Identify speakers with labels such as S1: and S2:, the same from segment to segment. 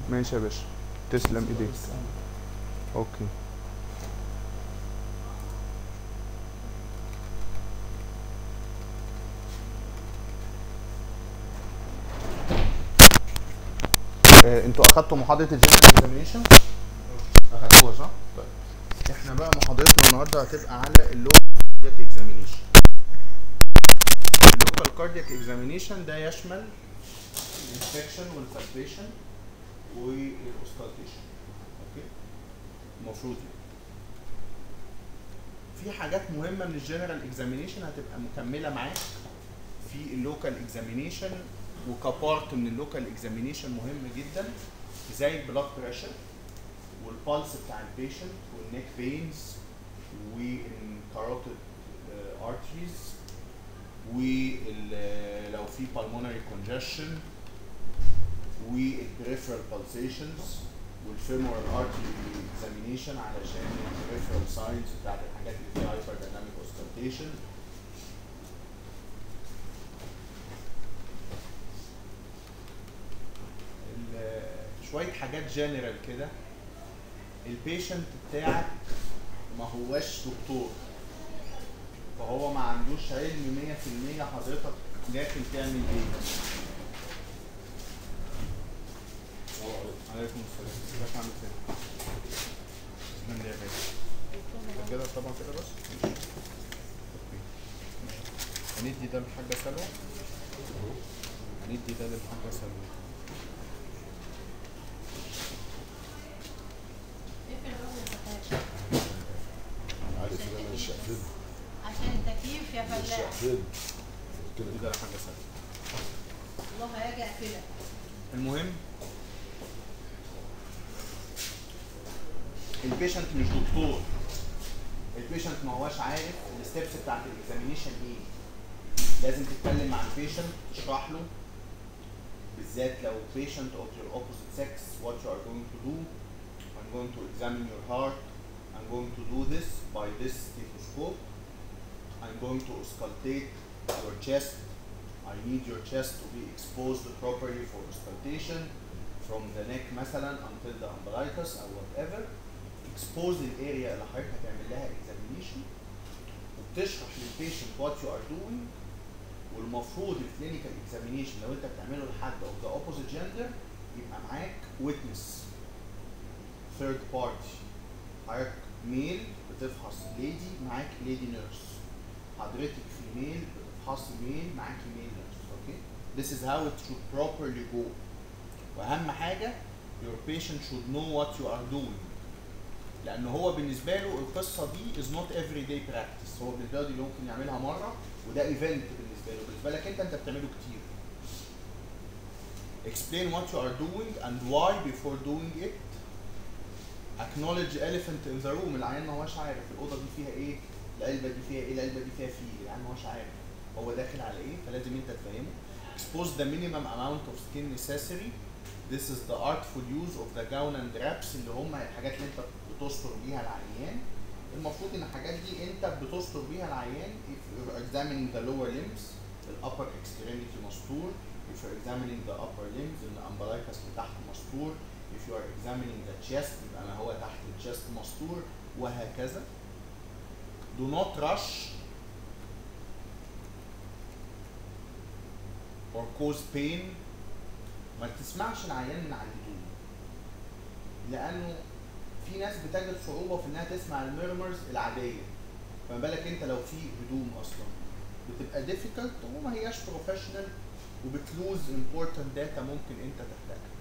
S1: ماشي يا باشا تسلم ايديك اوكي آه، انتوا اخدتوا محاضره الجنرال اكزامينيشن اخدتوها صح طيب احنا بقى محاضرتنا النهارده هتبقى على اللوكال كاردياك اكزامينيشن اللوكال كاردياك اكزامينيشن ده يشمل الانفكشن والفالبيشن والاوسكالتيشن اوكي المفروض يعني. في حاجات مهمه من الجنرال اكزامينيشن هتبقى مكمله معاك في اللوكال اكزامينيشن وكبارت من اللوكال اكزامينيشن مهم جدا زي البلاد بريشر والبالس بتاع البيشنت والنيك بينز والكاروتيد ارتريز ولو في pulmonary congestion والperipheral pulsations والفيمورال artery examination علشان الperipheral signs بتاعت الحاجات اللي فيها hyperdynamic auscultation ال- شويه حاجات جنرال كده البيشنت بتاعك ما هواش دكتور فهو ما عندوش علم 100% حضرتك داخل تعمل ايه عليكم السلام ازيك عامل ايه تسلم لي يا باشا طب كده طبعا كده بس ماشي. أوكي. ماشي. هندي ده للحاجة سلوى هندي ده للحاجة سلوى
S2: عارف ان انا مش هقفل
S3: عشان التكييف يا
S2: مش
S3: فلاح
S2: هقفل كده
S1: ندي ده للحاجة سلوى
S3: والله هاجي اقفلك
S1: المهم البيشنت مش دكتور البيشنت ما هواش عارف الستبس بتاعت الاكزامينيشن ايه لازم تتكلم مع البيشنت تشرح له بالذات لو patient of your opposite sex what you are going to do I'm going to examine your heart I'm going to do this by this stethoscope I'm going to auscultate your chest I need your chest to be exposed properly for auscultation from the neck مثلا until the umbilicus or whatever expose الاريا اللي حضرتك هتعمل لها examination وبتشرح للبيشنت what you are doing والمفروض الكلينيكال اكزامينيشن لو انت بتعمله لحد of the opposite gender يبقى معاك witness third party حضرتك ميل بتفحص ليدي معاك ليدي نيرس حضرتك فيميل بتفحصي ميل معاكي ميل نيرس اوكي this is how it should properly go واهم حاجه your patient should know what you are doing لان هو بالنسبه له القصه دي is not everyday practice هو بالنسبه له دي ممكن يعملها مره وده ايفنت بالنسبه له بالنسبه لك انت انت بتعمله كتير explain what you are doing and why before doing it acknowledge elephant in the room العيان ما هوش عارف الاوضه دي فيها ايه العلبه دي فيها ايه العلبه دي فيها فيه العيان ما هوش عارف هو داخل على ايه فلازم انت تفهمه expose the minimum amount of skin necessary this is the artful use of the gown and wraps اللي هم الحاجات اللي انت بتستر بيها العيان المفروض ان الحاجات دي انت بتستر بيها العيان if you're examining the lower limbs the upper extremity مستور if you're examining the upper limbs الامبلايكس اللي تحت مستور if you are examining the chest يبقى ما هو تحت الشست مستور وهكذا do not rush or cause pain ما تسمعش العيان من على الهدوم لانه في ناس بتجد صعوبه في انها تسمع الميرمرز العاديه فما بالك انت لو في هدوم اصلا بتبقى difficult وما هياش بروفيشنال وبتلوز important data ممكن انت تحتاجها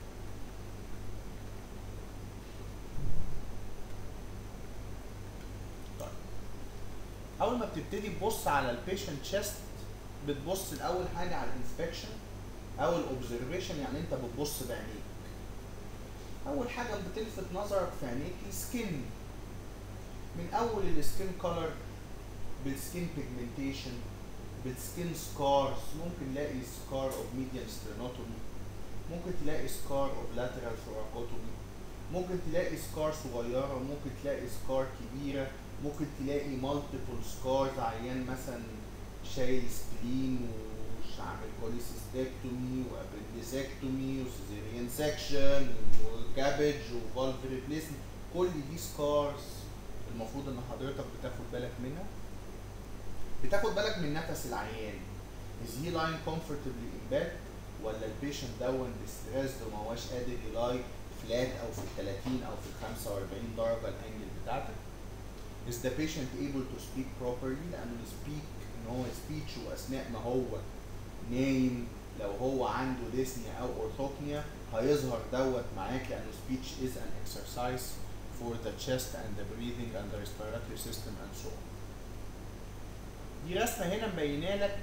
S1: طيب اول ما بتبتدي تبص على البيشنت chest بتبص الاول حاجه على الانسبكشن او الاوبزرفيشن يعني انت بتبص بعينيك اول حاجه بتلفت نظرك في عينيك السكين من اول السكين كولر بالسكين بيجمنتيشن بالسكين سكارز ممكن تلاقي سكار اوف ميديان سترينوتومي ممكن تلاقي سكار اوف لاترال ثوراكوتومي ممكن تلاقي سكار صغيره ممكن تلاقي سكار كبيره ممكن تلاقي مالتيبل سكارز عيان مثلا شايل سبلين ومش عامل كوليسيستكتومي وابندسكتومي وسيزيريان ديسكشن وكابج وفالف ريبليسمنت كل دي سكارز المفروض ان حضرتك بتاخد بالك منها بتاخد بالك من نفس العيان is he lying comfortably in bed ولا البيشنت دون distressed وما هواش قادر يلاي فلات او في ال 30 او في ال 45 درجه الانجل بتاعتك is the patient able to speak properly لانه السبيك ان هو speech واثناء ما هو نايم لو هو عنده ديسنيا او اورثوكنيا هيظهر دوت معاك لانه speech is an exercise for the chest and the breathing and the respiratory system and so on. دي رسمه هنا مبينه لك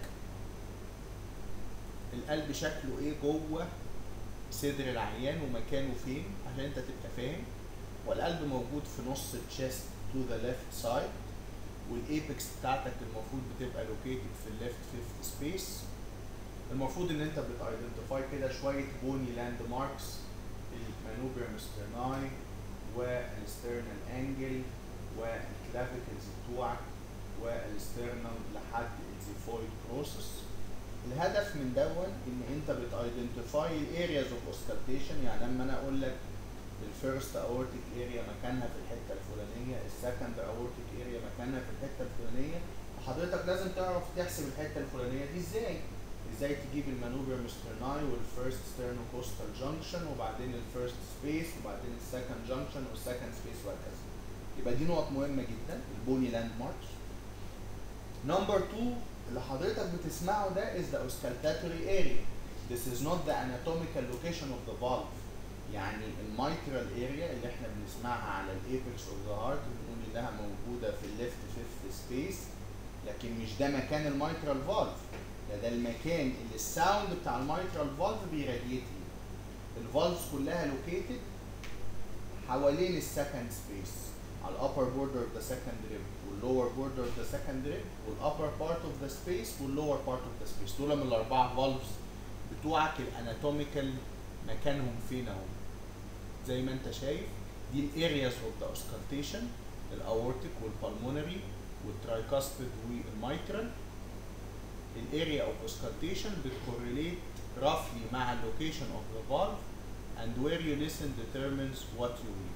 S1: القلب شكله ايه جوه صدر العيان ومكانه فين عشان انت تبقى فاهم والقلب موجود في نص الشيست تو ذا ليفت سايد والايبكس بتاعتك المفروض بتبقى لوكيتد في الليفت فيفث سبيس المفروض ان انت بتايدنتيفاي كده شويه بوني لاند ماركس المانوبرم سترناي والسترنال انجل والكلافيكلز بتوعك والسترنم لحد الزيفويد بروسس الهدف من دون ان انت بتايدنتيفاي الارياز اوف اوسكالتيشن يعني لما انا اقول لك الفيرست اورتيك اريا مكانها في الحته الفلانيه السكند اورتيك اريا مكانها في الحته الفلانيه حضرتك لازم تعرف تحسب الحته الفلانيه دي ازاي ازاي تجيب المانوفر سترناي والفيرست ستيرنو كوستال جانكشن وبعدين الفيرست سبيس وبعدين السكند جانكشن والسكند سبيس وهكذا يبقى دي نقط مهمه جدا البوني لاند ماركس نمبر 2 اللي حضرتك بتسمعه ده is the auscultatory area this is not the anatomical location of the valve يعني الميترال اريا اللي احنا بنسمعها على الايبكس اوف ذا هارت بنقول انها موجوده في الليفت فيفث سبيس لكن مش ده مكان الميترال فالف ده ده المكان اللي الساوند بتاع الميترال فالف بيراديت الفالفز كلها لوكيتد حوالين السكند سبيس على الابر بوردر اوف ذا سكند ريب واللور بوردر اوف ذا سكند ريب والابر بارت اوف ذا سبيس واللور بارت اوف ذا سبيس دول من الاربعه فالفز بتوعك الاناتوميكال مكانهم فين اهو زي ما انت شايف دي الارياز اوف ذا اوسكالتيشن الاورتيك والبالمونري والترايكاستد والميترال الاريا اوف اوسكالتيشن بتكورليت roughly مع اللوكيشن اوف ذا valve and where you listen determines what you hear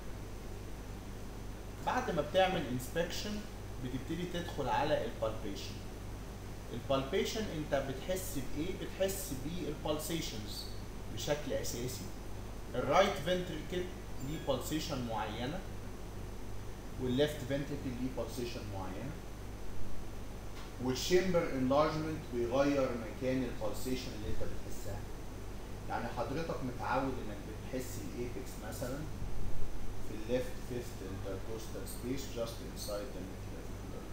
S1: بعد ما بتعمل inspection بتبتدي تدخل على البالبيشن البالبيشن انت بتحس بايه بتحس بالبالسيشنز بشكل اساسي الرايت فنتريكل ليه بالسيشن معينه والليفت فنتريكل ليه بالسيشن معينه والشامبر انلارجمنت بيغير مكان البالسيشن اللي انت بتحسها يعني حضرتك متعود انك بتحس الايبكس مثلا في الليفت فيفث intercostal space just inside the midclavicular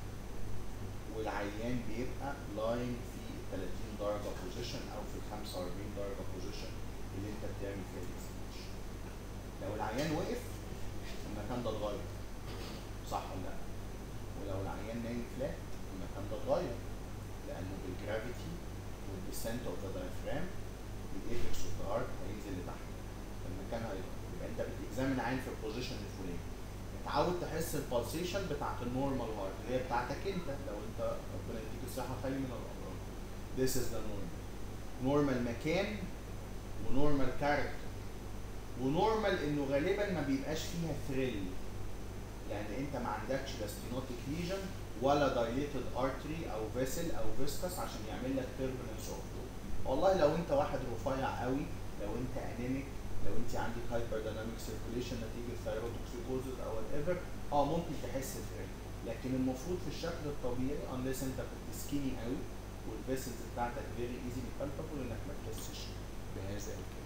S1: والعيان بيبقى لاين في 30 درجة بوزيشن أو في 45 درجة بوزيشن اللي أنت بتعمل فيها الاكسبريشن. لو العيان وقف المكان ده اتغير صح ولا لا؟ ولو العيان نايم فلات المكان ده اتغير لأنه بالجرافيتي والديسنت اوف ذا diaphragm الايبكس اوف ذا هارت هينزل لتحت المكان هيتغير يبقى انت بتكزامن عين في البوزيشن الفلاني متعود تحس البالسيشن بتاعت النورمال هارت اللي هي بتاعتك انت لو انت ربنا يديك الصحه خالي من الامراض This is the normal نورمال مكان ونورمال كاركتر ونورمال انه غالبا ما بيبقاش فيها ثريل يعني انت ما عندكش لا ستينوتيك ليجن ولا دايليتد ارتري او فيسل او فيسكس عشان يعمل لك تيربولنس اوف والله لو انت واحد رفيع قوي لو انت انيميك لو انت عندك هايبر دايناميك سيركوليشن نتيجه ثايروتوكسيكوزز او وات ايفر اه ممكن تحس بفرق لكن المفروض في الشكل الطبيعي unless انت كنت سكيني قوي والفيسلز بتاعتك فيري ايزيلي بالبابل انك ما تحسش بهذا الكلام.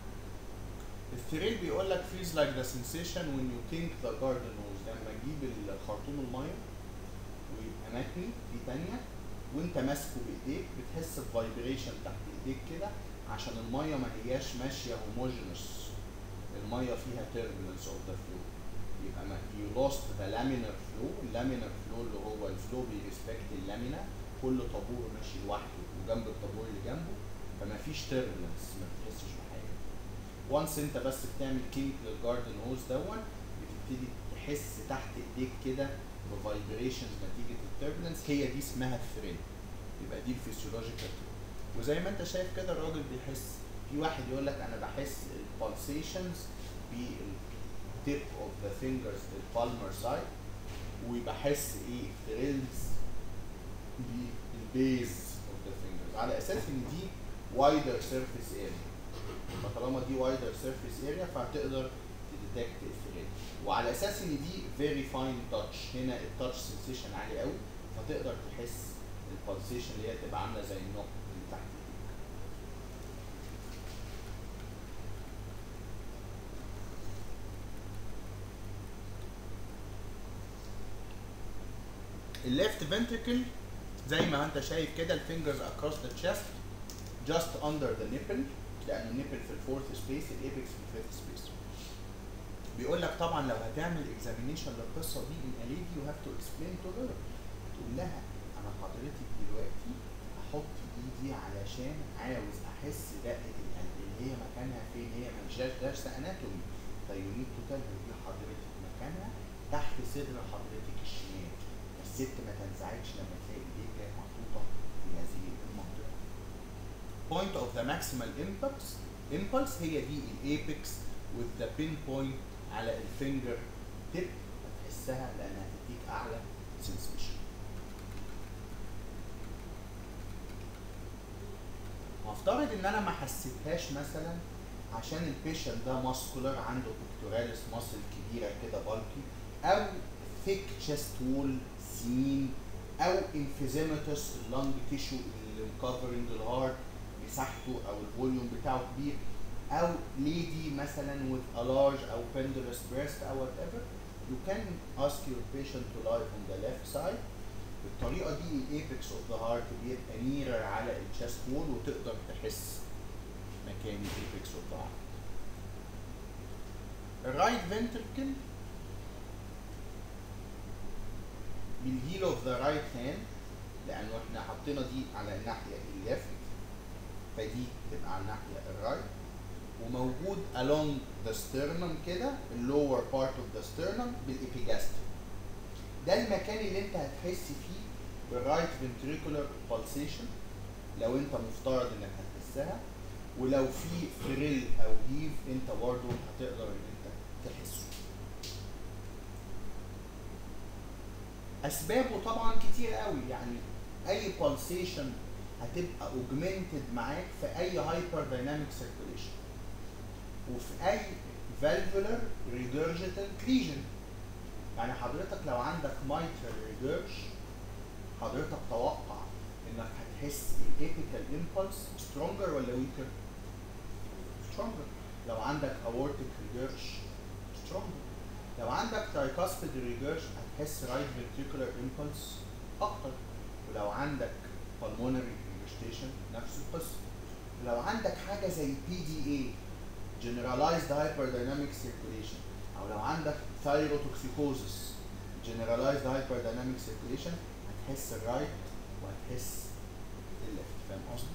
S1: الثريل بيقول لك feels like the sensation when you kink the garden hose لما تجيب الخرطوم الميه ويبقى متني في تانية وانت ماسكه بايديك بتحس بفايبريشن تحت ايديك كده عشان الميه ما هياش ماشيه هوموجينوس الميه فيها turbulence of the flow يبقى ما you lost the laminar flow اللامينار فلو اللي هو الفلو بيرسبكت اللامينا كل طابور ماشي لوحده وجنب الطابور اللي جنبه فما فيش turbulence ما بتحسش بحاجه وانس انت بس بتعمل كينك للجاردن هوز دون بتبتدي تحس تحت ايديك كده بفايبريشنز نتيجه التربلنس هي دي اسمها الثريل يبقى دي الفسيولوجيكال وزي ما انت شايف كده الراجل بيحس في واحد يقول لك انا بحس البالسيشنز بالتيب اوف ذا فينجرز البالمر سايد وبحس ايه ثريلز بالبيز اوف ذا فينجرز على اساس ان دي وايدر سيرفيس اريا فطالما دي وايدر سيرفيس اريا فهتقدر تديتكت الثريل وعلى اساس ان دي فيري فاين تاتش هنا التاتش سنسيشن عالي قوي فتقدر تحس البالسيشن اللي هي تبقى عامله زي النقط اللي تحت ايديك الليفت فنتركل زي ما انت شايف كده الفينجرز across the chest just under the nipple لان النيبل في الفورث سبيس الايبكس في الفيفث سبيس بيقول لك طبعا لو هتعمل اكزامينيشن للقصه دي ان a lady you have to explain to her تقول لها انا حضرتك دلوقتي احط ايدي علشان عاوز احس دقه القلب اللي هي مكانها فين هي مش دارسه اناتومي فيو نيد تو تيل دي حضرتك مكانها تحت صدر حضرتك الشمال الست ما تنزعجش لما تلاقي ايديك كانت محطوطه في هذه المنطقه point of the maximal impulse impulse هي دي الايبكس with the pinpoint على الفينجر تيب هتحسها لانها هتديك اعلى sensation هفترض ان انا ما حسيتهاش مثلا عشان البيشنت ده ماسكولار عنده بكتوراليس ماسل كبيره كده بالكي او ثيك تشست وول سمين او انفيزيماتوس اللنج تيشو اللي مكفرنج الهارت مساحته او الفوليوم بتاعه كبير او ليدي مثلا with a large او pendulous breast او whatever you can ask your patient to lie on the left side بالطريقه دي الايبكس اوف ذا هارت بيبقى نيرر على الشست وول وتقدر تحس مكان الايبكس اوف ذا هارت الرايت فنتركل بالهيل اوف ذا رايت هاند لانه احنا حطينا دي على الناحيه الليفت فدي تبقى على الناحيه الرايت وموجود along the sternum كده اللور part of the sternum بالابيجاستريك ده المكان اللي انت هتحس فيه بالرايت ventricular pulsation لو انت مفترض انك هتحسها ولو في فريل او هيف انت برضه هتقدر ان انت تحسه اسبابه طبعا كتير قوي يعني اي pulsation هتبقى augmented معاك في اي هايبر دايناميك سيركوليشن وفي اي valvular regurgitant lesion يعني حضرتك لو عندك mitral regurg حضرتك توقع انك هتحس الابيكال امبلس stronger ولا weaker؟ stronger لو عندك aortic regurg stronger لو عندك tricuspid regurg هتحس right ventricular impulse اكتر ولو عندك pulmonary regurgitation نفس القصه لو عندك حاجه زي بي دي اي generalized hyperdynamic circulation او لو عندك thyrotoxicosis generalized hyperdynamic circulation هتحس الرايت وهتحس الليفت فاهم قصدي؟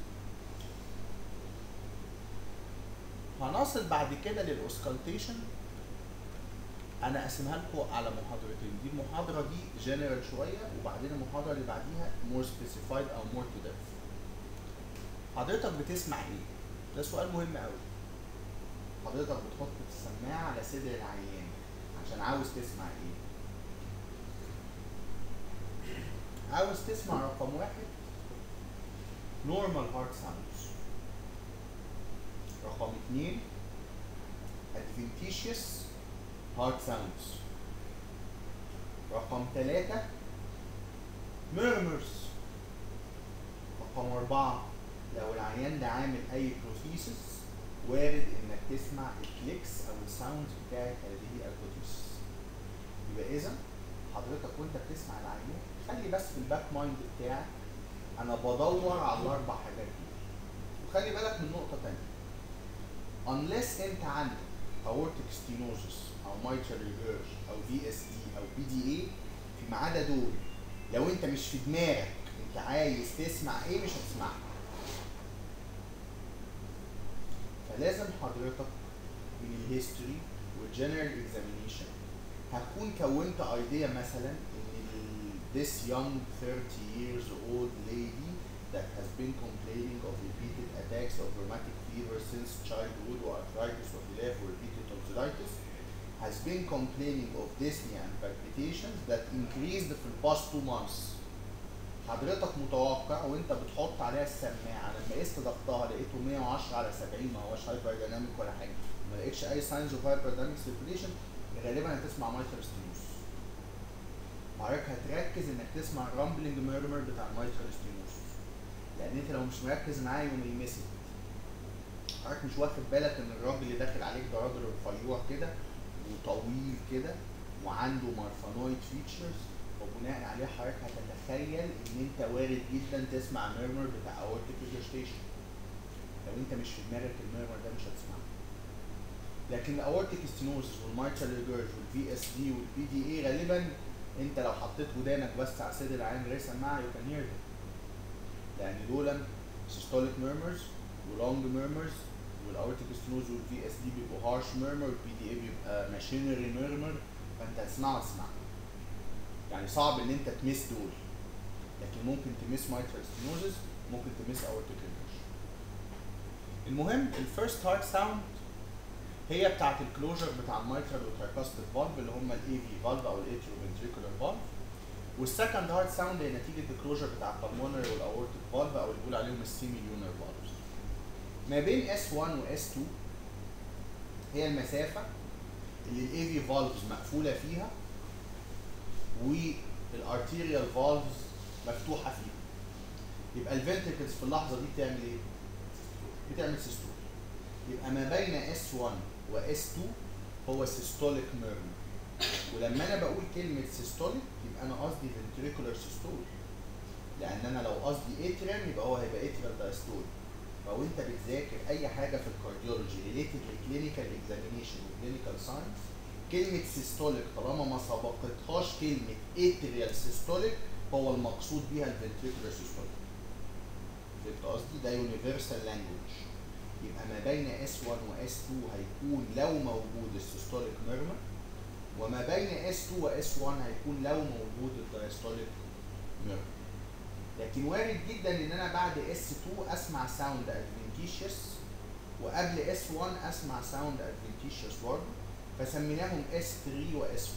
S1: هنصل بعد كده للاوسكالتيشن انا اقسمها لكم على محاضرتين دي المحاضره دي جنرال شويه وبعدين المحاضره اللي بعديها مور سبيسيفايد او مور تو ديبث حضرتك بتسمع ايه ده سؤال مهم قوي حضرتك بتحط السماعه على صدر العيان عشان عاوز تسمع ايه عاوز تسمع رقم واحد normal heart sounds رقم اتنين adventitious heart sounds رقم ثلاثة murmurs رقم أربعة لو العيان ده عامل أي بروثيسس وارد إنك تسمع الكليكس أو الساوندز بتاعت هذه البروثيسس يبقى إذا حضرتك وأنت بتسمع العيان خلي بس في الباك مايند بتاعك أنا بدور على الأربع حاجات دي وخلي بالك من نقطة تانية unless أنت عندك aortic stenosis او mitral regurg او في اس دي او بي دي اي فيما عدا دول لو انت مش في دماغك انت عايز تسمع ايه مش هتسمعه فلازم حضرتك من الهيستوري والجنرال اكزامينيشن هتكون كونت ايديا مثلا ان ال- this young 30 years old lady that has been complaining of repeated attacks of rheumatic fever since childhood or arthritis or خلاف or repeated tonsillitis has been complaining of dyspnea and palpitations that increased في الباست two months حضرتك متوقع وانت بتحط عليها السماعه لما قست ضغطها لقيته 110 على 70 ما هوش هايبر دايناميك ولا حاجه ما لقيتش اي ساينز اوف هايبر دايناميك سيركيليشن غالبا هتسمع مايتر ستينوس حضرتك هتركز انك تسمع الرامبلنج ميرمر بتاع المايتر ستينوس لان انت لو مش مركز معاه يوم يمسك حضرتك مش واخد بالك ان الراجل اللي داخل عليك ده راجل رفيوع كده وطويل كده وعنده مارفانويد فيتشرز وبناء عليه حضرتك هتتخيل ان انت وارد جدا تسمع ميرمر بتاع اورتيك ريجستيشن لو انت مش في دماغك الميرمر ده مش هتسمعه لكن الاورتيك ستينوزس والمايترال ريجرج والفي اس دي والبي دي اي غالبا انت لو حطيت ودانك بس على صدر العين غير سماعه يو كان هير لان دول سيستوليك ميرمرز ولونج ميرمرز والاورتيك ستينوز والفي اس دي بيبقوا هارش ميرمر والبي دي اي بيبقى ماشينري ميرمر فانت هتسمعه تسمعه يعني صعب ان انت تمس دول لكن ممكن تمس مايترال ستينوزس ممكن تمس اورتيك ريجرج المهم الفيرست هارت ساوند هي بتاعت الكلوجر بتاع المايترال والترايكاستيك فالف اللي هم الاي في فالف او الاتروفنتريكولار فالف والسكند هارت ساوند هي نتيجه الكلوجر بتاع البلمونري والاورتيك فالف او اللي بيقول عليهم السيمي ليونر فالفز ما بين اس 1 واس 2 هي المسافه اللي الاي في فالفز مقفوله فيها والارتيريال فالفز مفتوحه فيها يبقى الفنتركلز في اللحظه دي بتعمل ايه؟ بتعمل سيستول يبقى ما بين اس 1 واس 2 هو سيستوليك ميرمر ولما انا بقول كلمه سيستوليك يبقى انا قصدي فنتريكولار سيستول لان انا لو قصدي اتريم يبقى هو هيبقى اتريال دايستول فلو انت بتذاكر اي حاجه في الكارديولوجي ريليتد لكلينيكال اكزامينيشن وكلينيكال ساينس كلمه سيستوليك طالما ما سبقتهاش كلمه اتريال سيستوليك هو المقصود بيها الفنتريكولار سيستوليك فهمت قصدي ده يونيفرسال لانجوج يبقى ما بين اس 1 واس 2 هيكون لو موجود السيستوليك ميرمر وما بين اس 2 واس 1 هيكون لو موجود الدايستوليك ميرمر لكن وارد جدا ان انا بعد اس 2 اسمع ساوند ادفنتيشيوس وقبل اس 1 اسمع ساوند ادفنتيشيوس برضه فسميناهم اس 3 واس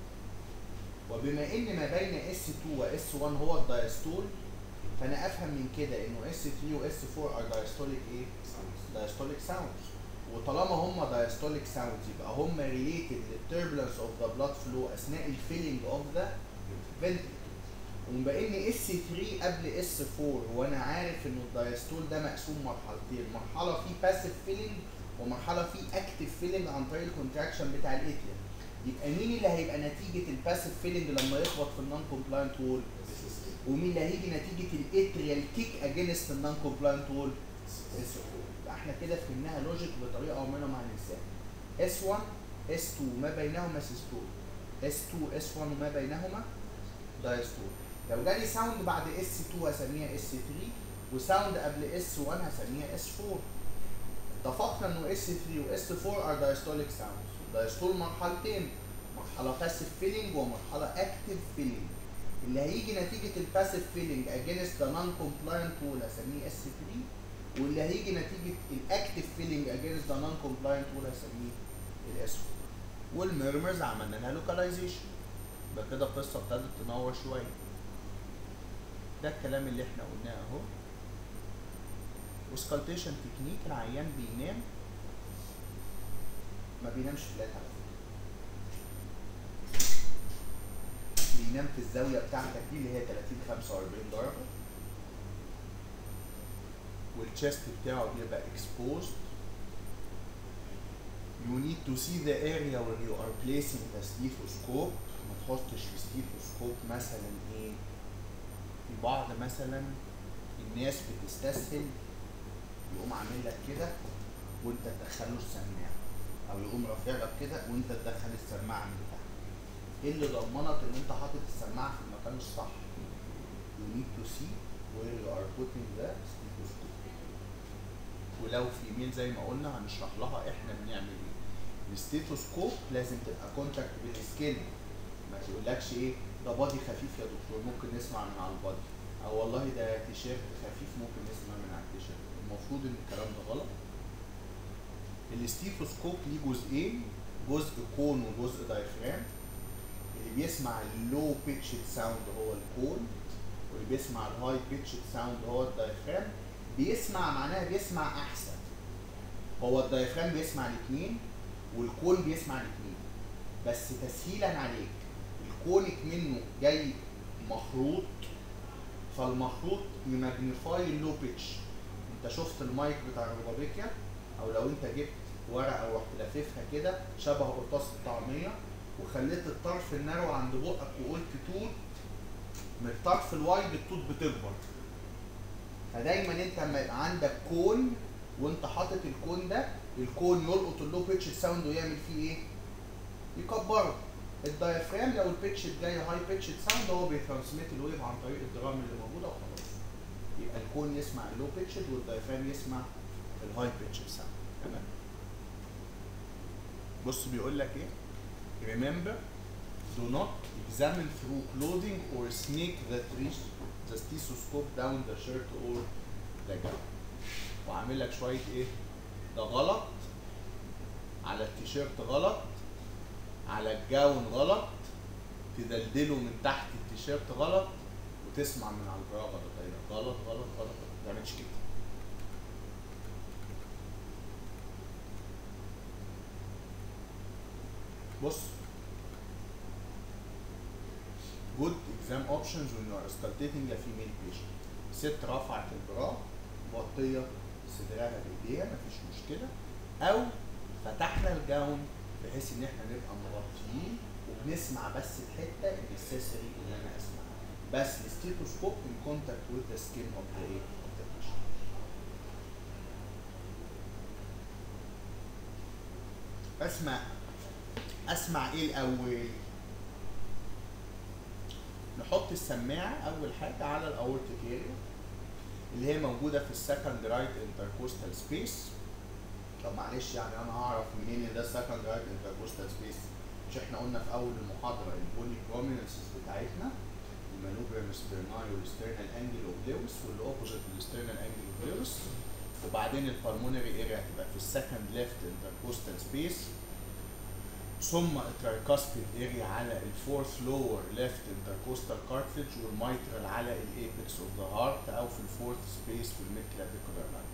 S1: 4 وبما ان ما بين اس 2 واس 1 هو الدايستول فانا افهم من كده انه اس 3 واس 4 ار دايستوليك ايه؟ دايستوليك ساوندز وطالما هم دايستوليك ساوندز يبقى هم ريليتد للتربلنس اوف ذا بلاد فلو اثناء الفيلينج اوف ذا فنتريكل وبما ان اس 3 قبل اس 4 وانا عارف ان الدايستول ده مقسوم مرحلتين مرحله فيه باسيف فيلينج ومرحله فيه اكتف فيلينج عن طريق الكونتراكشن بتاع الاتريوم يبقى مين اللي هيبقى نتيجه الباسيف فيلينج لما يخبط في النون كومبلاينت وول ومين اللي هيجي نتيجه الاتريال كيك اجينست النون كومبلاينت وول اس 4 احنا كده فهمناها لوجيك بطريقه عمرنا ما هننساها اس 1 اس 2 ما بينهما سيستول اس 2 اس 1 وما بينهما دايستول لو جالي ساوند بعد اس 2 هسميها اس 3 وساوند قبل اس 1 هسميها اس 4 اتفقنا انه اس 3 واس 4 ار دايستوليك ساوندز دايستول مرحلتين مرحله باسيف فيلينج ومرحله اكتف فيلينج اللي هيجي نتيجه الباسيف فيلينج اجينست ذا نون كومبلاينت وول هسميه اس 3 واللي هيجي نتيجه الاكتف فيلينج اجينست ذا نون كومبلاينت وول هسميه الاس 4 والميرمرز عملنا لها لوكاليزيشن يبقى كده القصه ابتدت تنور شويه ده الكلام اللي احنا قلناه اهو وسكالتيشن تكنيك العيان بينام ما بينامش فلات على فكره بينام في الزاويه بتاعتك دي اللي هي 30 45 درجه والشيست بتاعه بيبقى exposed you need to see the area where you are placing the stethoscope ما تحطش في stethoscope مثلا ايه البعض مثلا الناس بتستسهل يقوم عامل لك كده وانت تدخله السماعه او يقوم رافع لك كده وانت تدخل السماعه من تحت ايه اللي ضمنك ان انت حاطط السماعه في المكان الصح you need to see where you are putting the stethoscope ولو في ميل زي ما قلنا هنشرح لها احنا بنعمل ايه الستيثوسكوب لازم تبقى كونتاكت بالسكين ما تقولكش ايه ده بادي خفيف يا دكتور ممكن نسمع من على البادي او والله ده تيشيرت خفيف ممكن نسمع من على التيشيرت المفروض ان الكلام ده غلط الاستيثوسكوب ليه جزئين جزء كون وجزء دايفرام اللي بيسمع اللو بيتشد ساوند هو الكون واللي بيسمع الهاي بيتشد ساوند هو الدايفرام بيسمع معناها بيسمع احسن هو الدايفرام بيسمع الاثنين والكون بيسمع الاثنين بس تسهيلا عليك الكونك منه جاي مخروط فالمخروط يماجنيفاي اللو بيتش انت شفت المايك بتاع الروبابيكيا او لو انت جبت ورقه ورحت لاففها كده شبه قرطاس الطعميه وخليت الطرف النارو عند بقك وقلت توت من الطرف الوايد التوت بتكبر فدايما انت لما يبقى عندك كون وانت حاطط الكون ده الكون يلقط اللو بيتش ساوند ويعمل فيه ايه؟ يكبره الدايفرام لو البيتش جاي هاي بيتش ساوند هو بيترانسميت الويف عن طريق الدرام اللي موجوده وخلاص يبقى الكون يسمع اللو بيتش والدايفرام يسمع الهاي بيتش ساوند تمام بص بيقول لك ايه remember do not examine through clothing or snake the trees the stethoscope down the shirt or the gown وعامل لك شويه ايه ده غلط على التيشيرت غلط على الجاون غلط تدلدله من تحت التيشيرت غلط وتسمع من على البرا غلط ايوه غلط غلط غلط ما تعملش كده بص good exam options when you are auscultating a female patient ست رفعت البرا مغطيه صدرها بايديها مفيش مشكله او فتحنا الجاون بحيث ان احنا نبقى مغطيين وبنسمع بس الحته النسيسري اللي انا اسمعها بس الستيتوسكوب in contact with the skin of the ايه of the patient اسمع اسمع ايه الاول نحط السماعه اول حاجه على الاورتيك اريا اللي هي موجوده في السكند رايت انتركوستال سبيس طب معلش يعني انا هعرف منين ان ده السكند رايت انتركوستال سبيس مش احنا قلنا في اول المحاضره البولي بروميننسز بتاعتنا المانوبرم سترناي والسترنال انجل اوف لويس واللي اوبوزيت للسترنال انجل اوف لويس وبعدين البلمونري اريا هتبقى في السكند ليفت انتركوستال سبيس ثم الترايكاسبيد اريا على الفورث لور ليفت انتركوستال كارتلج والميترال على الايبكس اوف ذا هارت او في الفورث سبيس في الميد كلافيكولار لاين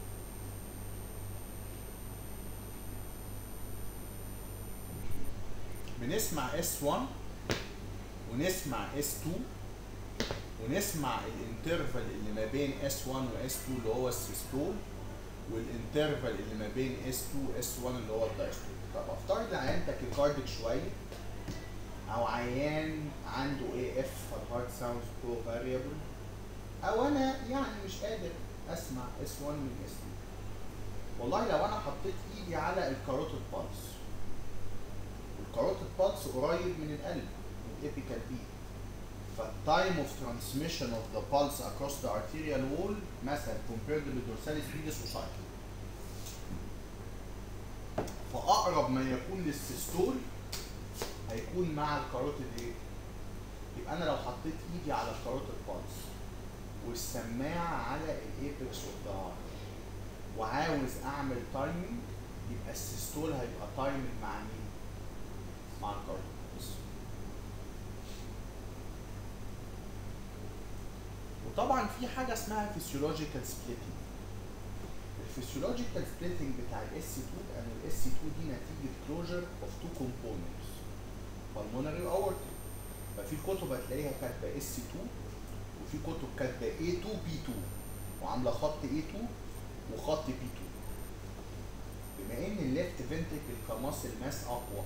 S1: بنسمع S1 ونسمع S2 ونسمع الانترفال اللي ما بين S1 و S2 اللي هو السيستول والانترفال اللي ما بين S2 S1 اللي هو الدايستول طب افترض العيان تاكيكارديك شويه او عيان عنده اي اف فالهارت ساوندز برو فاريبل او انا يعني مش قادر اسمع S1 من S2 والله لو انا حطيت ايدي على الكاروتيد بالس الكاروتيد بالس قريب من القلب من الابيكال بيت فالتايم اوف ترانسميشن اوف ذا بالس اكروس ذا arterial وول مثلا compared للدورساليس فيدس وسايكل فاقرب ما يكون للسيستول هيكون مع الكاروتيد ايه؟ يبقى انا لو حطيت ايدي على الكاروتيد بالس والسماعه على الايبكس اوف ذا هارت وعاوز اعمل تايمنج يبقى السيستول هيبقى تايمنج مع مين؟ مع الكاروتيد بس وطبعا في حاجه اسمها فيسيولوجيكال سبليتنج الفيسيولوجيكال سبليتنج بتاع الاس 2 ان الاس 2 دي نتيجه كلوجر اوف تو كومبوننتس pulmonary aortic ففي كتب هتلاقيها كاتبه اس 2 وفي كتب كاتبه A2 B2 وعامله خط A2 وخط B2 بما ان الليفت فنتريكل كماسل ماس اقوى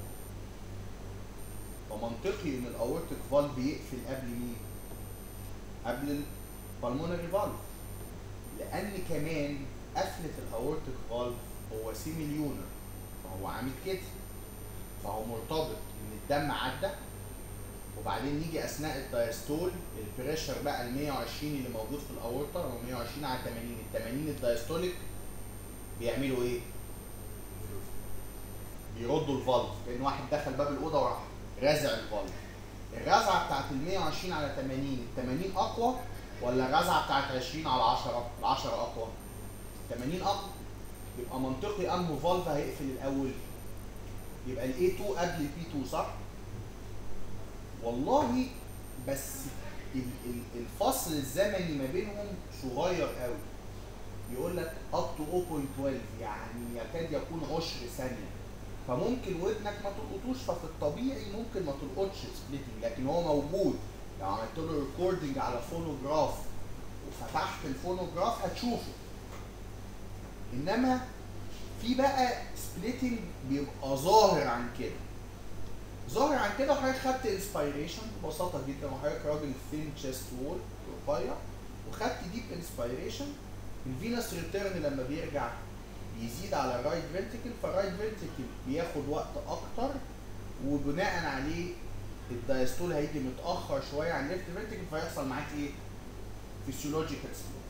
S1: فمنطقي ان الاورتيك فالف يقفل قبل مين؟ قبل البلمونري فالف لان كمان قفله الاورتيك فالف هو سيميليونر فهو عامل كده فهو مرتبط ان الدم عدى وبعدين نيجي اثناء الدايستول البريشر بقى ال 120 اللي موجود في الاورطه هو 120 على 80 ال 80 الدايستوليك بيعملوا ايه؟ بيردوا الفالف كان واحد دخل باب الاوضه وراح رازع الفالف الرزعه بتاعت ال 120 على 80 ال 80 اقوى ولا الرزعه بتاعت 20 على 10 ال 10 اقوى 80 اقوى يبقى منطقي انه فالف هيقفل الاول يبقى الاي 2 قبل البي 2 صح والله بس ال- ال- الفصل الزمني ما بينهم صغير قوي يقول لك up to 0.12 يعني يكاد يكون عشر ثانيه فممكن ودنك ما تلقطوش ففي الطبيعي ممكن ما تلقطش سبليتنج لكن هو موجود لو عملت له ريكوردنج على فونوجراف وفتحت الفونوجراف هتشوفه انما في بقى سبليتنج بيبقى ظاهر عن كده ظاهر عن كده وحضرتك خدت انسبيريشن ببساطه جدا وحضرتك راجل ثين تشيست وول رفيع وخدت ديب انسبيريشن الفينس ريتيرن لما بيرجع بيزيد على الرايت فنتكل فالرايت فنتكل بياخد وقت اكتر وبناء عليه الدايستول هيجي متاخر شويه عن الليفت فنتكل فيحصل معاك ايه؟ فيسيولوجيكال سبليت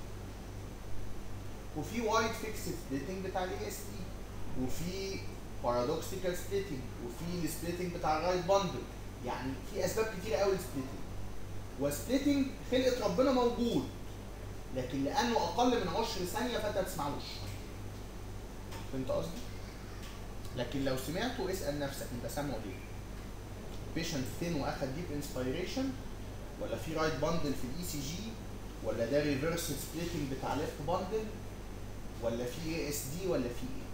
S1: وفي وايد فيكس سبليتنج بتاع الاي اس تي وفي بارادوكسيكال سبليتنج وفي السبليتنج بتاع الرايت باندل يعني في اسباب كتير قوي للسبليتنج وسبليتنج خلقه ربنا موجود لكن لانه اقل من 10 ثانيه فانت ما تسمعوش فهمت قصدي؟ لكن لو سمعته اسال نفسك انت سامعه ليه؟ بيشنت ثين واخد ديب انسبيريشن ولا في رايت باندل في الاي سي جي ولا ده ريفرس سبليتنج بتاع ليفت باندل ولا في اي اس دي ولا في ايه؟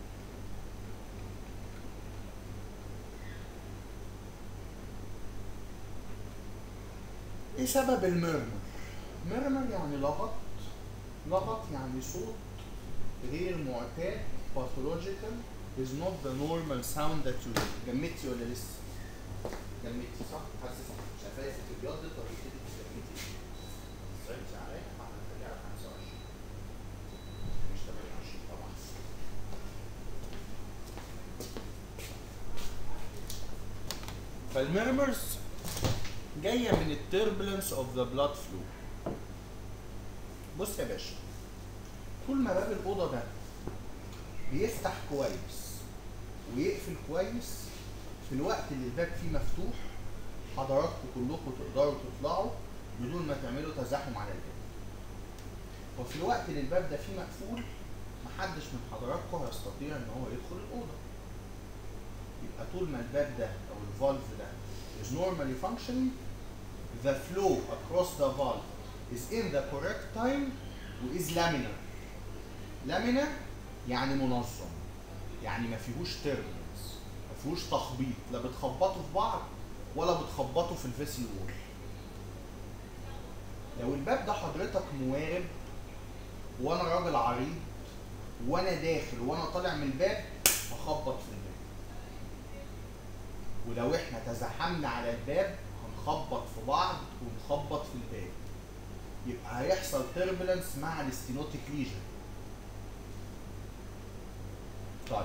S1: ايه سبب الميرمر؟ ميرمر يعني لغط لغط يعني صوت غير معتاد pathological is not the normal sound that you hear جمدتي ولا لسه؟ جمدتي صح؟ حاسس شفايفك ابيضت طريقتك جمدتي صعبتي عليا فعملت على 25 مش 28 طبعا فالميرمرز جايه من التربلنس اوف ذا بلاد فلو بص يا باشا طول ما باب الاوضه ده بيفتح كويس ويقفل كويس في الوقت اللي الباب فيه مفتوح حضراتكم كلكم تقدروا تطلعوا بدون ما تعملوا تزاحم على الباب وفي الوقت اللي الباب ده فيه مقفول محدش من حضراتكم هيستطيع ان هو يدخل الاوضه يبقى طول ما الباب ده او الفالف ده is normally functioning the flow across the valve is in the correct time و is laminar laminar يعني منظم يعني ما فيهوش turbulence ما فيهوش تخبيط لا بتخبطوا في بعض ولا بتخبطوا في الفيسل وول لو الباب ده حضرتك موارب وانا راجل عريض وانا داخل وانا طالع من الباب هخبط في الباب ولو احنا تزاحمنا على الباب هنخبط في بعض ونخبط في الباب يبقى هيحصل تربلنس مع الاستينوتيك ليجن طيب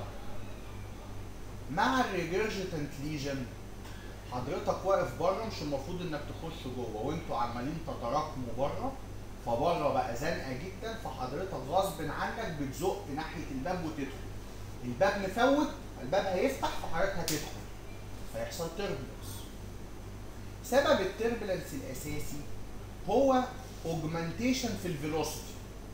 S1: مع الريجرجيتنت ليجن حضرتك واقف بره مش المفروض انك تخش جوه وانتوا عمالين تتراكموا بره فبره بقى زنقه جدا فحضرتك غصب عنك بتزق ناحيه الباب وتدخل الباب مفوت الباب هيفتح فحضرتك هتدخل فيحصل تربلنس سبب التربلنس الاساسي هو اوجمانتيشن في الفيلوسيتي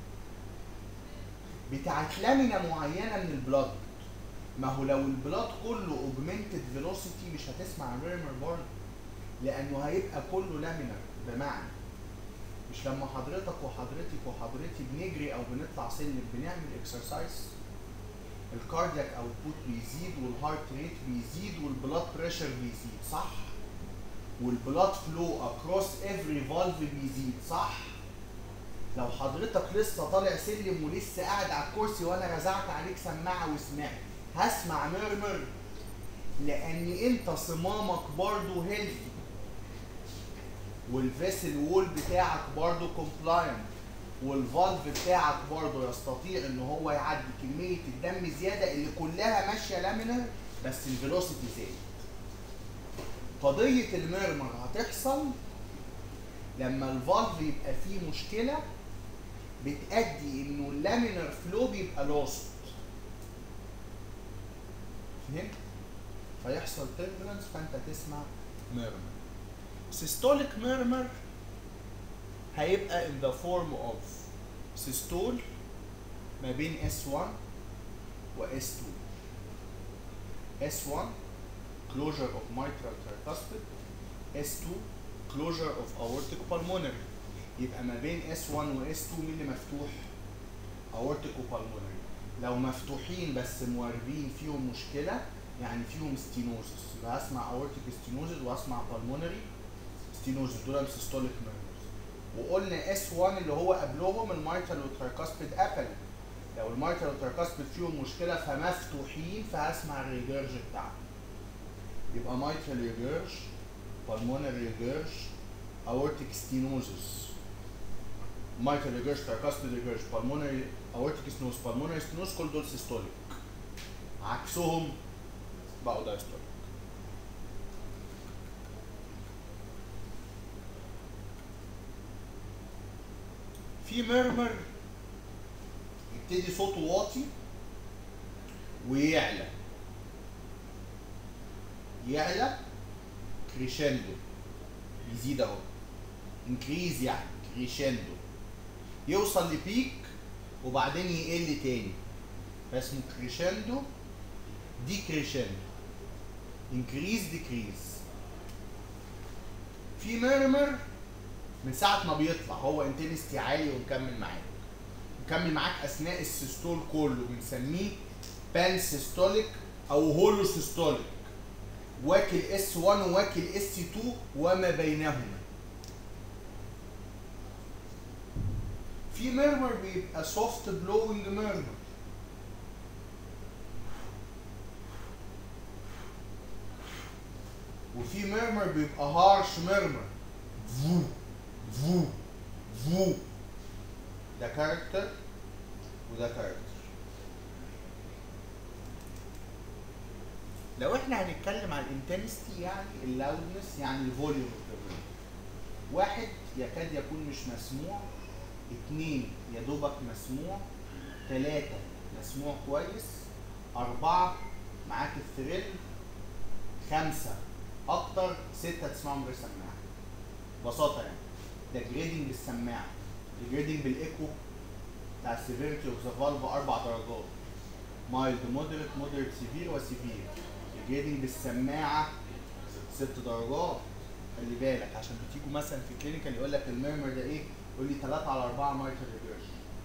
S1: بتاعت لامينا معينه من البلاد ما هو لو البلاد كله اوجمنتد فيلوسيتي مش هتسمع ميرمر برضه لانه هيبقى كله لامينر بمعنى مش لما حضرتك وحضرتك وحضرتي بنجري او بنطلع سلم بنعمل اكسرسايز الكاردياك اوتبوت بيزيد والهارت ريت بيزيد والبلاد بريشر بيزيد صح والبلاد فلو اكروس افري فالف بيزيد صح لو حضرتك لسه طالع سلم ولسه قاعد على الكرسي وانا رزعت عليك سماعه وسمعت هسمع ميرمر لان انت صمامك برضو هيلثي والفيسل وول بتاعك برضو كومبلاينت والفالف بتاعك برضو يستطيع ان هو يعدي كميه الدم زياده اللي كلها ماشيه لامينر بس الفيلوسيتي زادت قضيه الميرمر هتحصل لما الفالف يبقى فيه مشكله بتأدي انه اللامينر فلو بيبقى لوست فهمت؟ فيحصل تربلنس فانت تسمع ميرمر سيستوليك ميرمر هيبقى in the form of systole ما بين S1 و S2 S1 closure of mitral tricuspid S2 closure of aortic pulmonary يبقى ما بين S1 و S2 مين اللي مفتوح؟ aortic و pulmonary لو مفتوحين بس مواربين فيهم مشكلة يعني فيهم ستينوزس يبقى هسمع aortic stenosis واسمع pulmonary stenosis دول systolic murmurs وقلنا S1 اللي هو قبلهم الميتال والترايكاسبيد ابل لو الميتال والترايكاسبيد فيهم مشكلة فمفتوحين فهسمع الريجرج بتاعهم يبقى mitral regurg pulmonary regurg aortic stenosis mitral regurg tricuspid regurg pulmonary aortic stenosis pulmonary stenosis كل دول systolic عكسهم بقوا diastolic في ميرمر يبتدي صوته واطي ويعلى يعلى كريشندو يزيد اهو انكريز يعني كريشندو يوصل لبيك وبعدين يقل تاني فاسمه كريشندو دي كريشندو انكريز ديكريز في ميرمر من ساعة ما بيطلع هو انتنستي عالي ومكمل معاك مكمل معاك اثناء السيستول كله بنسميه بان سيستوليك او هولو سيستوليك واكل اس 1 وواكل اس 2 وما بينهما في ميرمر بيبقى سوفت بلوينج ميرمر وفي ميرمر بيبقى هارش ميرمر فو فو فو ده كاركتر وده كاركتر لو احنا هنتكلم عن الانتنستي يعني اللاودنس يعني الفوليوم واحد يكاد يكون مش مسموع اتنين يا دوبك مسموع تلاتة مسموع كويس أربعة معاك الثريل خمسة أكتر ستة تسمعهم من غير سماعة ببساطة يعني ده جريدنج بالسماعة الجريدنج بالإيكو بتاع السيفيريتي اوف ذا فالف أربع درجات مايلد مودريت مودريت سيفير وسيفير الجريدنج بالسماعة ست درجات خلي بالك عشان بتيجوا مثلا في كلينيكال يقول لك الميرمر ده ايه؟ يقول لي 3 على 4 مايكرو ريفيرش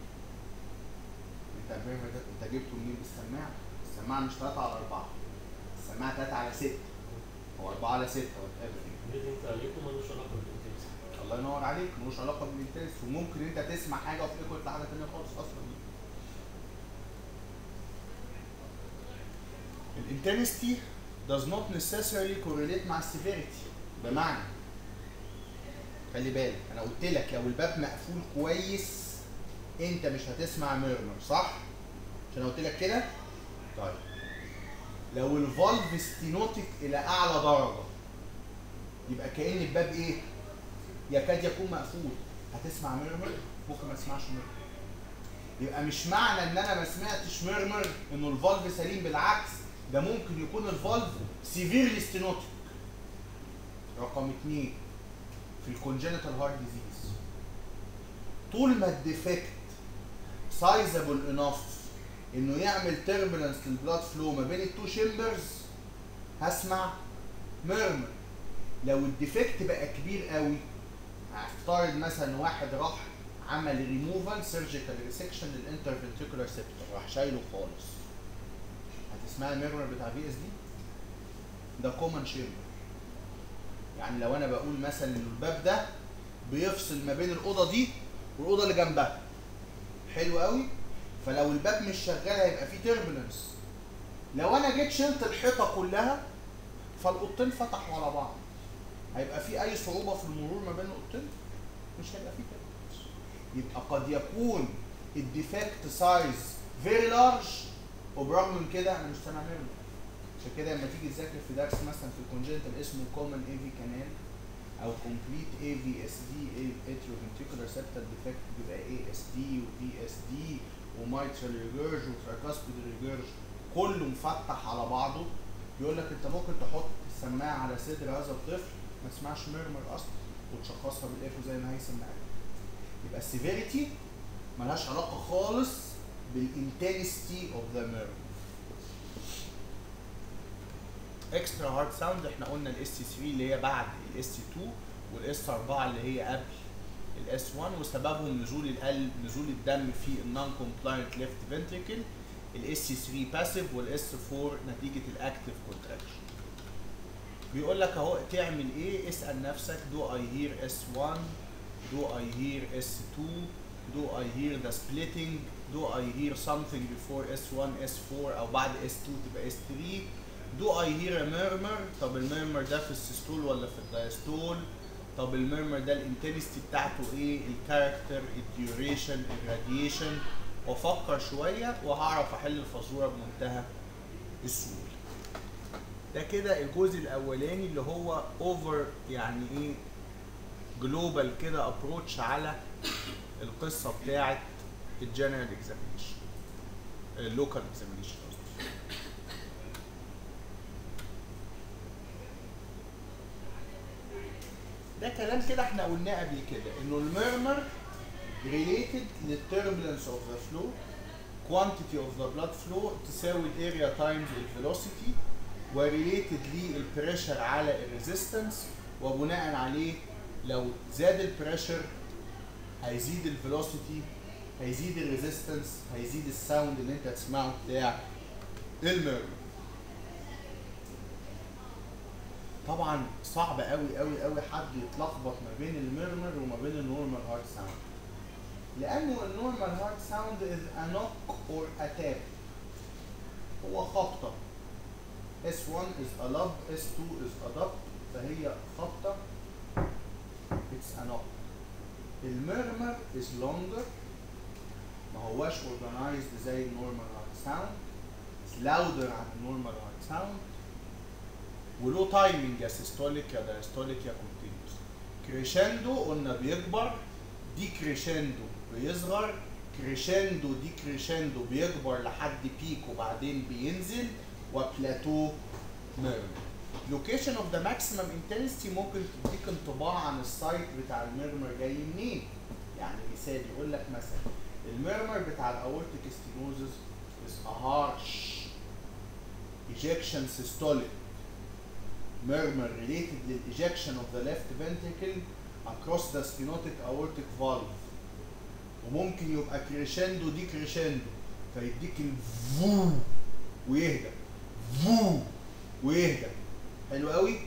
S1: انت الميرمر ده انت جبته منين بالسماعه؟ السماعه مش 3 على 4 السماعه 3 على 6 او 4 على 6 وات ايفر
S4: الريتنج عليكم ملوش علاقه بالانتنسيتي
S1: الله ينور عليك ملوش علاقه بالانتنس وممكن انت تسمع حاجه وفي الاخر يطلع حاجه ثانيه خالص اصلا الانتنستي does not necessarily correlate مع السيفيريتي بمعنى خلي بالك انا قلت لك لو الباب مقفول كويس انت مش هتسمع ميرمر صح؟ عشان انا قلت لك كده؟ طيب لو الفالف ستينوتيك الى اعلى درجه يبقى كأن الباب ايه؟ يكاد يكون مقفول هتسمع ميرمر ممكن ما تسمعش ميرمر يبقى مش معنى ان انا ما سمعتش ميرمر انه الفالف سليم بالعكس ده ممكن يكون الفالف سيفيرلي ستينوتيك رقم اتنين في الكونجنتال هارت ديزيز طول ما الديفكت سايزابل انف انه يعمل تربلنس للبلاد فلو ما بين التو شيمبرز هسمع ميرمر لو الديفكت بقى كبير قوي هفترض مثلا واحد راح عمل ريموفال سيرجيكال ريسكشن للانترفنتريكولار سيبتر راح شايله خالص هتسمعي الميرمر بتاع في اس دي ده كومن شيمبر يعني لو انا بقول مثلا ان الباب ده بيفصل ما بين الاوضه دي والاوضه اللي جنبها حلو قوي فلو الباب مش شغال هيبقى فيه تربلنس لو انا جيت شلت الحيطه كلها فالاوضتين فتحوا على بعض هيبقى في اي صعوبه في المرور ما بين الاوضتين مش هيبقى فيه تربلنس يبقى قد يكون الديفكت سايز فيري لارج وبرغم من كده انا مش سامع منه عشان كده لما تيجي تذاكر في درس مثلا في الكونجنتال اسمه كومن اي في كانال او كومبليت اي في اس دي اتريوفنتريكولار سيبتال ديفكت بيبقى اي اس دي وفي اس دي ومايترال ريجرج وترايكاسبيد ريجرج كله مفتح على بعضه يقول لك انت ممكن تحط السماعه على صدر هذا الطفل ما تسمعش ميرمر اصلا وتشخصها بالايكو زي ما هيثم قال يبقى السيفيريتي ملهاش علاقه خالص بالانتنستي اوف ذا ميرور اكسترا هارد ساوند احنا قلنا الاس سي 3 اللي هي بعد الاس سي 2 والاس 4 اللي هي قبل الاس 1 وسببهم نزول القلب نزول الدم في النون كومبلاينت ليفت فنتريكل الاس سي 3 باسيف والاس 4 نتيجه الاكتيف كونتراكشن بيقول لك اهو تعمل ايه اسال نفسك دو اي هير اس 1 دو اي هير اس 2 دو اي هير ذا سبليتنج دو اي هير something before اس 1 اس 4 او بعد اس 2 تبقى اس 3 دو اي هير ميرمر طب الميرمر ده في السيستول ولا في الدايستول طب الميرمر ده الانتنستي بتاعته ايه الكاركتر الديوريشن الراديشن وافكر شويه وهعرف احل الفزوره بمنتهى السهوله ده كده الجزء الاولاني اللي هو اوفر يعني ايه جلوبال كده ابروتش على القصه بتاعه الجنرال اكزامينيشن اللوكال اكزامينيشن قصدي ده كلام كده احنا قلناه قبل كده انه الميرمر related للتربلنس اوف ذا فلو quantity of the blood flow تساوي الاريا تايمز الفيلوسيتي وريليتد للبريشر على الريزيستنس وبناء عليه لو زاد البريشر هيزيد الفيلوسيتي هيزيد الريزيستنس هيزيد الساوند اللي انت هتسمعه بتاع الميرمر طبعا صعب قوي قوي قوي حد يتلخبط ما بين الميرمر وما بين النورمال هارت ساوند لانه النورمال هارت ساوند از ا نوك اور ا تاب هو خبطه S1 is a lub S2 is a dub فهي خبطه it's a knock الميرمر is longer ما هواش organized زي النورمال هارت ساوند it's louder عن النورمال هارت ساوند وله تايمنج يا سيستوليك يا دايستوليك يا كونتينوس كريشندو قلنا بيكبر دي كريشندو بيصغر كريشندو دي كريشندو بيكبر لحد بيك وبعدين بينزل وبلاتو ميرمر لوكيشن اوف ذا ماكسيمم انتنسيتي ممكن تديك انطباع عن السايت بتاع الميرمر جاي منين يعني مثال يقول لك مثلا الميرمر بتاع الاورتيك ستينوزس is a harsh ejection systolic murmur related للايجكشن of the left ventricle across the stenotic aortic valve وممكن يبقى كريشندو دي كريشندو فيديك الفو ويهدى فو ويهدى حلو قوي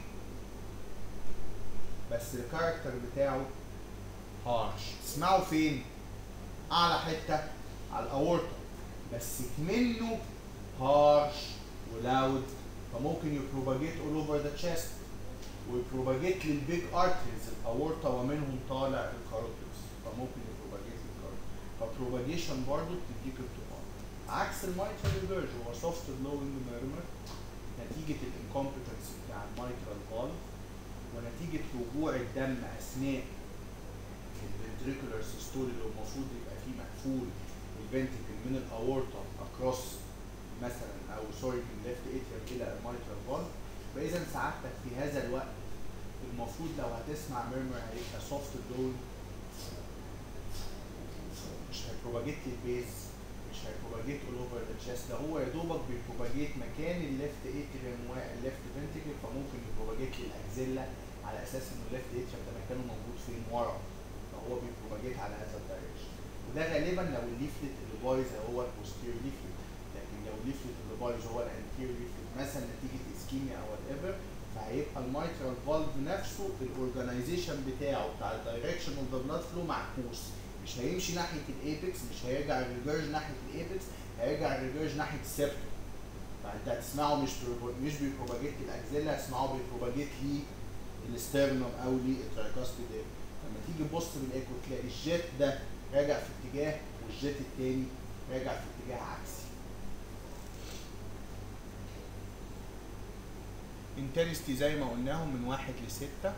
S1: بس الكاركتر بتاعه هارش تسمعه فين اعلى حته على الاورطه بس منه هارش ولاود فممكن يبروباجيت اول اوفر ذا تشيست ويبروباجيت للبيج ارتريز الاورطه ومنهم طالع الكاروتيدز فممكن يبروباجيت للكاروتيد فبروباجيشن برضه بتديك انطباع عكس المايترال ريفيرج هو سوفت بلوينج ميرمر نتيجه الانكومبتنس بتاع المايترال فالف ونتيجه رجوع الدم اثناء الفنتريكولار سيستول اللي هو المفروض يبقى فيه مقفول الفنتريكل من الاورطه اكروس مثلا او سوري من ليفت اتريم الى المايترال فالف فاذا سعادتك في هذا الوقت المفروض لو هتسمع ميرمر هيبقى سوفت بلوينج مش هيبروباجيت البيز مش هيبروباجيت اول اوفر ذا تشيست ده هو يا دوبك بيبروباجيت مكان الليفت اتريم والليفت فنتريكل فممكن يبروباجيت للاكزيلا على اساس ان الليفت اتريم ده مكانه موجود فين ورا فهو بيبروباجيت على هذا الدايركشن وده غالبا لو الليفلت اللي بايظ هو البوستير ليفلت لكن لو الليفلت اللي بايظ هو الانتير ليفلت مثلا نتيجه اسكيميا او وات ايفر فهيبقى المايترال فالف نفسه الاورجنايزيشن بتاعه بتاع الدايركشن اوف ذا بلاد فلو معكوس مش هيمشي ناحيه الايبكس مش هيرجع الريفيرج ناحيه الايبكس هيرجع الريفيرج ناحيه السيبتوم فانت هتسمعه مش برو- مش بيبروباجيت الاكزيلا هتسمعه بيبروباجيت لي الاسترنم او للترايكاستيد لما تيجي تبص بالايكو تلاقي الجيت ده راجع في اتجاه والجيت التاني راجع في اتجاه عكسي انتنستي زي ما قلناهم من واحد لستة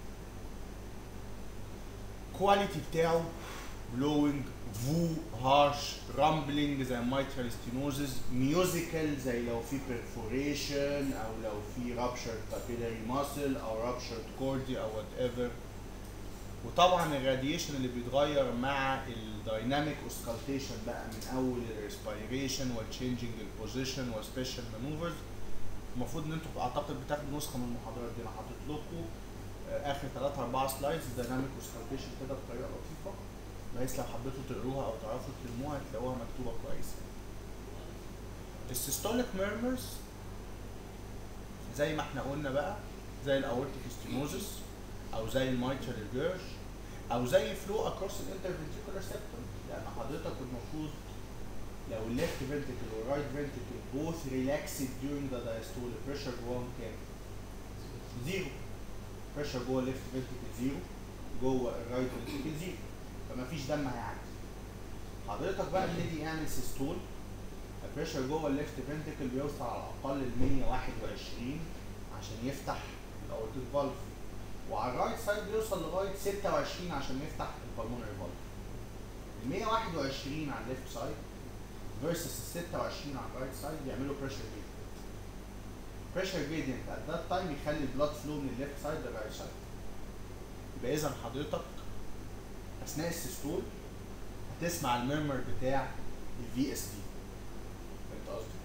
S1: كواليتي بتاعه بلوينج فو هارش رامبلينج زي مايترال ستينوزز ميوزيكال زي لو في بيرفوريشن او لو في رابشرد كابيلاري ماسل او رابشرد كوردي او وات ايفر وطبعا الراديشن اللي بيتغير مع الدايناميك اوسكالتيشن بقى من اول الريسبيريشن والتشينجينج البوزيشن والسبيشال مانوفرز المفروض ان انتوا اعتقد بتاخدوا نسخه من المحاضرات دي انا حاطط لكم آه، اخر 3 4 سلايدز دايناميك اوسكالتيشن كده بطريقه لطيفه بحيث لو حبيتوا تقروها او تعرفوا تلموها تلاقوها مكتوبه كويس السيستوليك ميرمرز زي ما احنا قلنا بقى زي الاورتيك ستينوزس او زي المايترال ريجيرش او زي فلو اكروس الانترفنتيكولار سيبتوم يعني حضرتك المفروض لو الليفت فنتريكل والرايت فنتريكل both relaxed during the diastole pressure جواهم كام؟ زيرو pressure جوه الليفت فنتريكل زيرو جوه الرايت فنتريكل زيرو فما فيش دم هيعدي حضرتك بقى بنيجي يعمل سيستول البريشر جوه الليفت فنتريكل بيوصل على الاقل ل 121 عشان يفتح الاورتيك فالف وعلى الرايت سايد بيوصل لغايه 26 عشان يفتح البلمونري فالف ال 121 على الليفت سايد فيرسس ال 26 على الرايت سايد بيعملوا بريشر جريدينت بريشر جريدينت ات ذات تايم يخلي البلاد فلو من الليفت سايد للرايت سايد يبقى اذا حضرتك اثناء السيستول هتسمع الميرمر بتاع الفي اس دي فهمت قصدي؟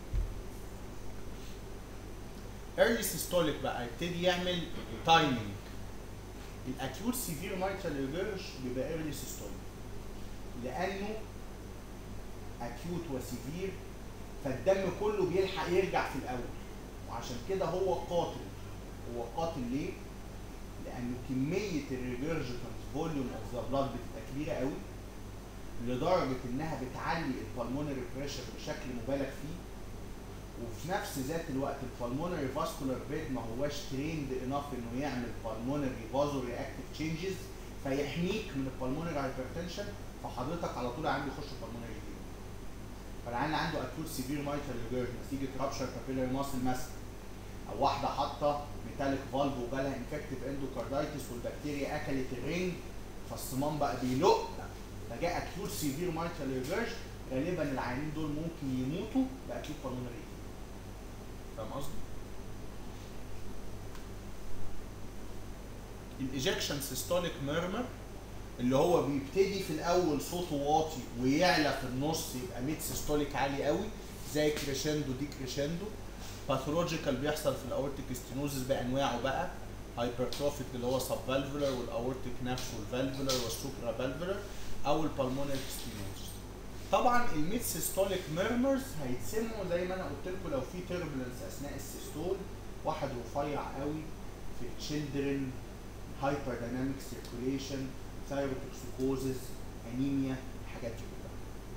S1: early systolic بقى يبتدي يعمل تايمينج الاكيوت سيفير مايترال ريجيرش بيبقى early systolic لانه اكيوت وسيفير فالدم كله بيلحق يرجع في الاول وعشان كده هو قاتل هو قاتل ليه؟ لانه كميه الريجرجيتنت فوليوم اوف ذا بلاد بتبقى كبيره قوي لدرجه انها بتعلي البلمونري بريشر بشكل مبالغ فيه وفي نفس ذات الوقت البلمونري فاسكولار بيد ما هواش تريند انف انه يعمل بالمونري فازو رياكتيف تشينجز فيحميك من البلمونري هايبرتنشن فحضرتك على طول عنده يخش بالمونري دي فالعيان اللي عنده اكيوت سيفير مايترال ريجيرج نتيجه رابشر كابيلاري ماسل مثلا او واحده حاطه ميتاليك فالف وجالها انفكتيف اندوكاردايتس والبكتيريا اكلت الرينج فالصمام بقى بيلق فجاء اكيوت سيفير مايترال ريجيرج غالبا العيانين دول ممكن يموتوا باكيوت بالمونري فاهم قصدي؟ الايجكشن سيستوليك ميرمر اللي هو بيبتدي في الاول صوته واطي ويعلى في النص يبقى ميد سيستوليك عالي قوي زي كريشندو دي كريشندو باثولوجيكال بيحصل في الاورتيك ستينوزس بانواعه بقى هايبرتروفيك اللي هو سب فالفولار والاورتيك نفسه الفالفولار والسوبرا فالفولار او البلمونري ستينوزس طبعا الميد سيستوليك ميرمرز هيتسموا زي ما انا قلت لكم لو في تربلنس اثناء السيستول واحد رفيع قوي في التشيلدرن هايبر دايناميك سيركوليشن ثايروتوكسيكوزز انيميا الحاجات دي كلها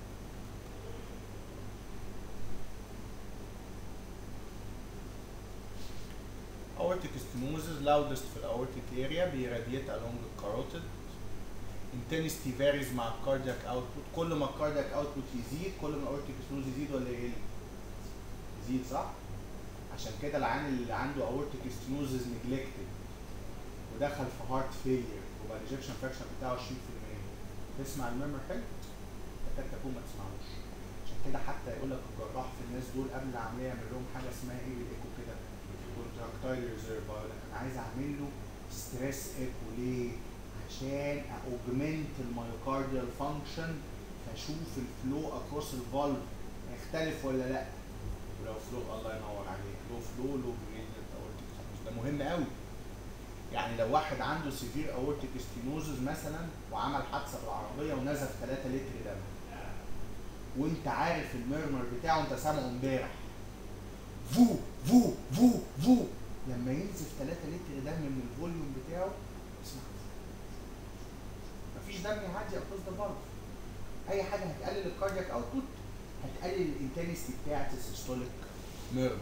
S1: aortic stenosis loudest في الاورتيك اريا بيراديت along الكاروتيد intensity varies مع الكاردياك اوتبوت كل ما الكاردياك اوتبوت يزيد كل ما الاورتيك ستنوز يزيد ولا يقل؟ يزيد صح؟ عشان كده العيان اللي عنده اورتيك ستنوزز نجلكتد ودخل في هارت فيلير وبقى الايجكشن فراكشن بتاعه 20% تسمع الميمر حلو؟ تكاد تكون ما تسمعوش عشان كده حتى يقول لك الجراح في الناس دول قبل العمليه يعمل لهم حاجه اسمها ايه بالايكو كده كونتراكتايل ريزيرف انا عايز اعمل له ستريس ايكو ليه؟ عشان اوجمنت المايوكارديال فانكشن فاشوف الفلو اكروس الفالف هيختلف ولا لا ولو فلو الله ينور عليك لو فلو لو جريدينت اورتيك ده مهم قوي يعني لو واحد عنده سيفير اورتيك ستينوزز مثلا وعمل حادثه بالعربيه ونزف 3 لتر دم وانت عارف الميرمر بتاعه انت سامعه امبارح فو فو فو فو لما ينزف 3 لتر دم من الفوليوم بتاعه اسمع مفيش دم يعدي اكروس ذا فالف اي حاجه هتقلل الكاردياك اوتبوت هتقلل الانتنسيتي بتاعت السيستوليك ميرمر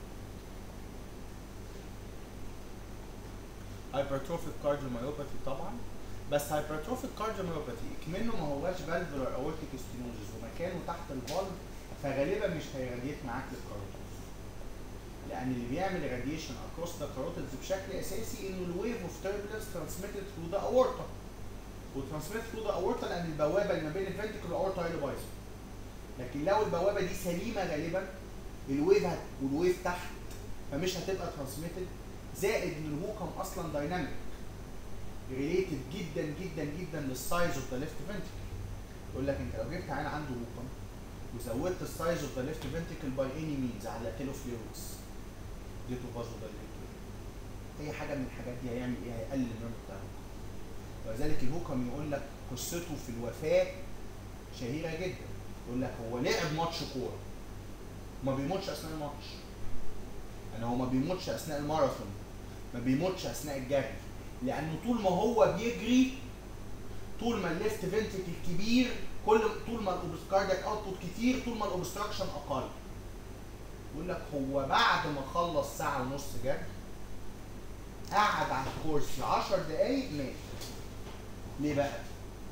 S1: هايبرتروفيك كارديوميوباثي طبعا بس هايبرتروفيك كارديوميوباثي اكمنه ما هواش فالفولار اورتيك ستينوزس ومكانه تحت الفالف فغالبا مش هيراديت معاك للكاروتيدز لان اللي بيعمل راديشن اكروس ذا كاروتيدز بشكل اساسي انه الويف اوف تيربلنس ترانسميتد ثرو ذا اورتا وترانسميت ثرو ذا اورتا لان البوابه اللي ما بين الفنتكل والاورتا هي اللي بايظه لكن لو البوابه دي سليمه غالبا الويف هت... والويف تحت فمش هتبقى ترانسميتد زائد ان الهوكم اصلا دايناميك ريليتد جدا جدا جدا للسايز اوف ذا ليفت فنتركل يقول لك انت لو جبت عين عنده هوكم وزودت السايز اوف ذا ليفت فنتركل باي اني مينز على كيلو فلويدز اديته فازو دايليتور اي حاجه من الحاجات دي هيعمل ايه هيقلل النمو بتاع الهوكم ولذلك الهوكم يقول لك قصته في الوفاه شهيره جدا يقول لك هو لعب ماتش كوره ما بيموتش اثناء الماتش يعني هو ما بيموتش اثناء الماراثون ما بيموتش اثناء الجري لانه طول ما هو بيجري طول ما الليفت فنتريكل كبير كل طول ما الاوبستراكشن اوتبوت كتير طول ما الاوبستراكشن اقل يقول لك هو بعد ما خلص ساعه ونص جري قعد على الكرسي 10 دقايق مات ليه بقى؟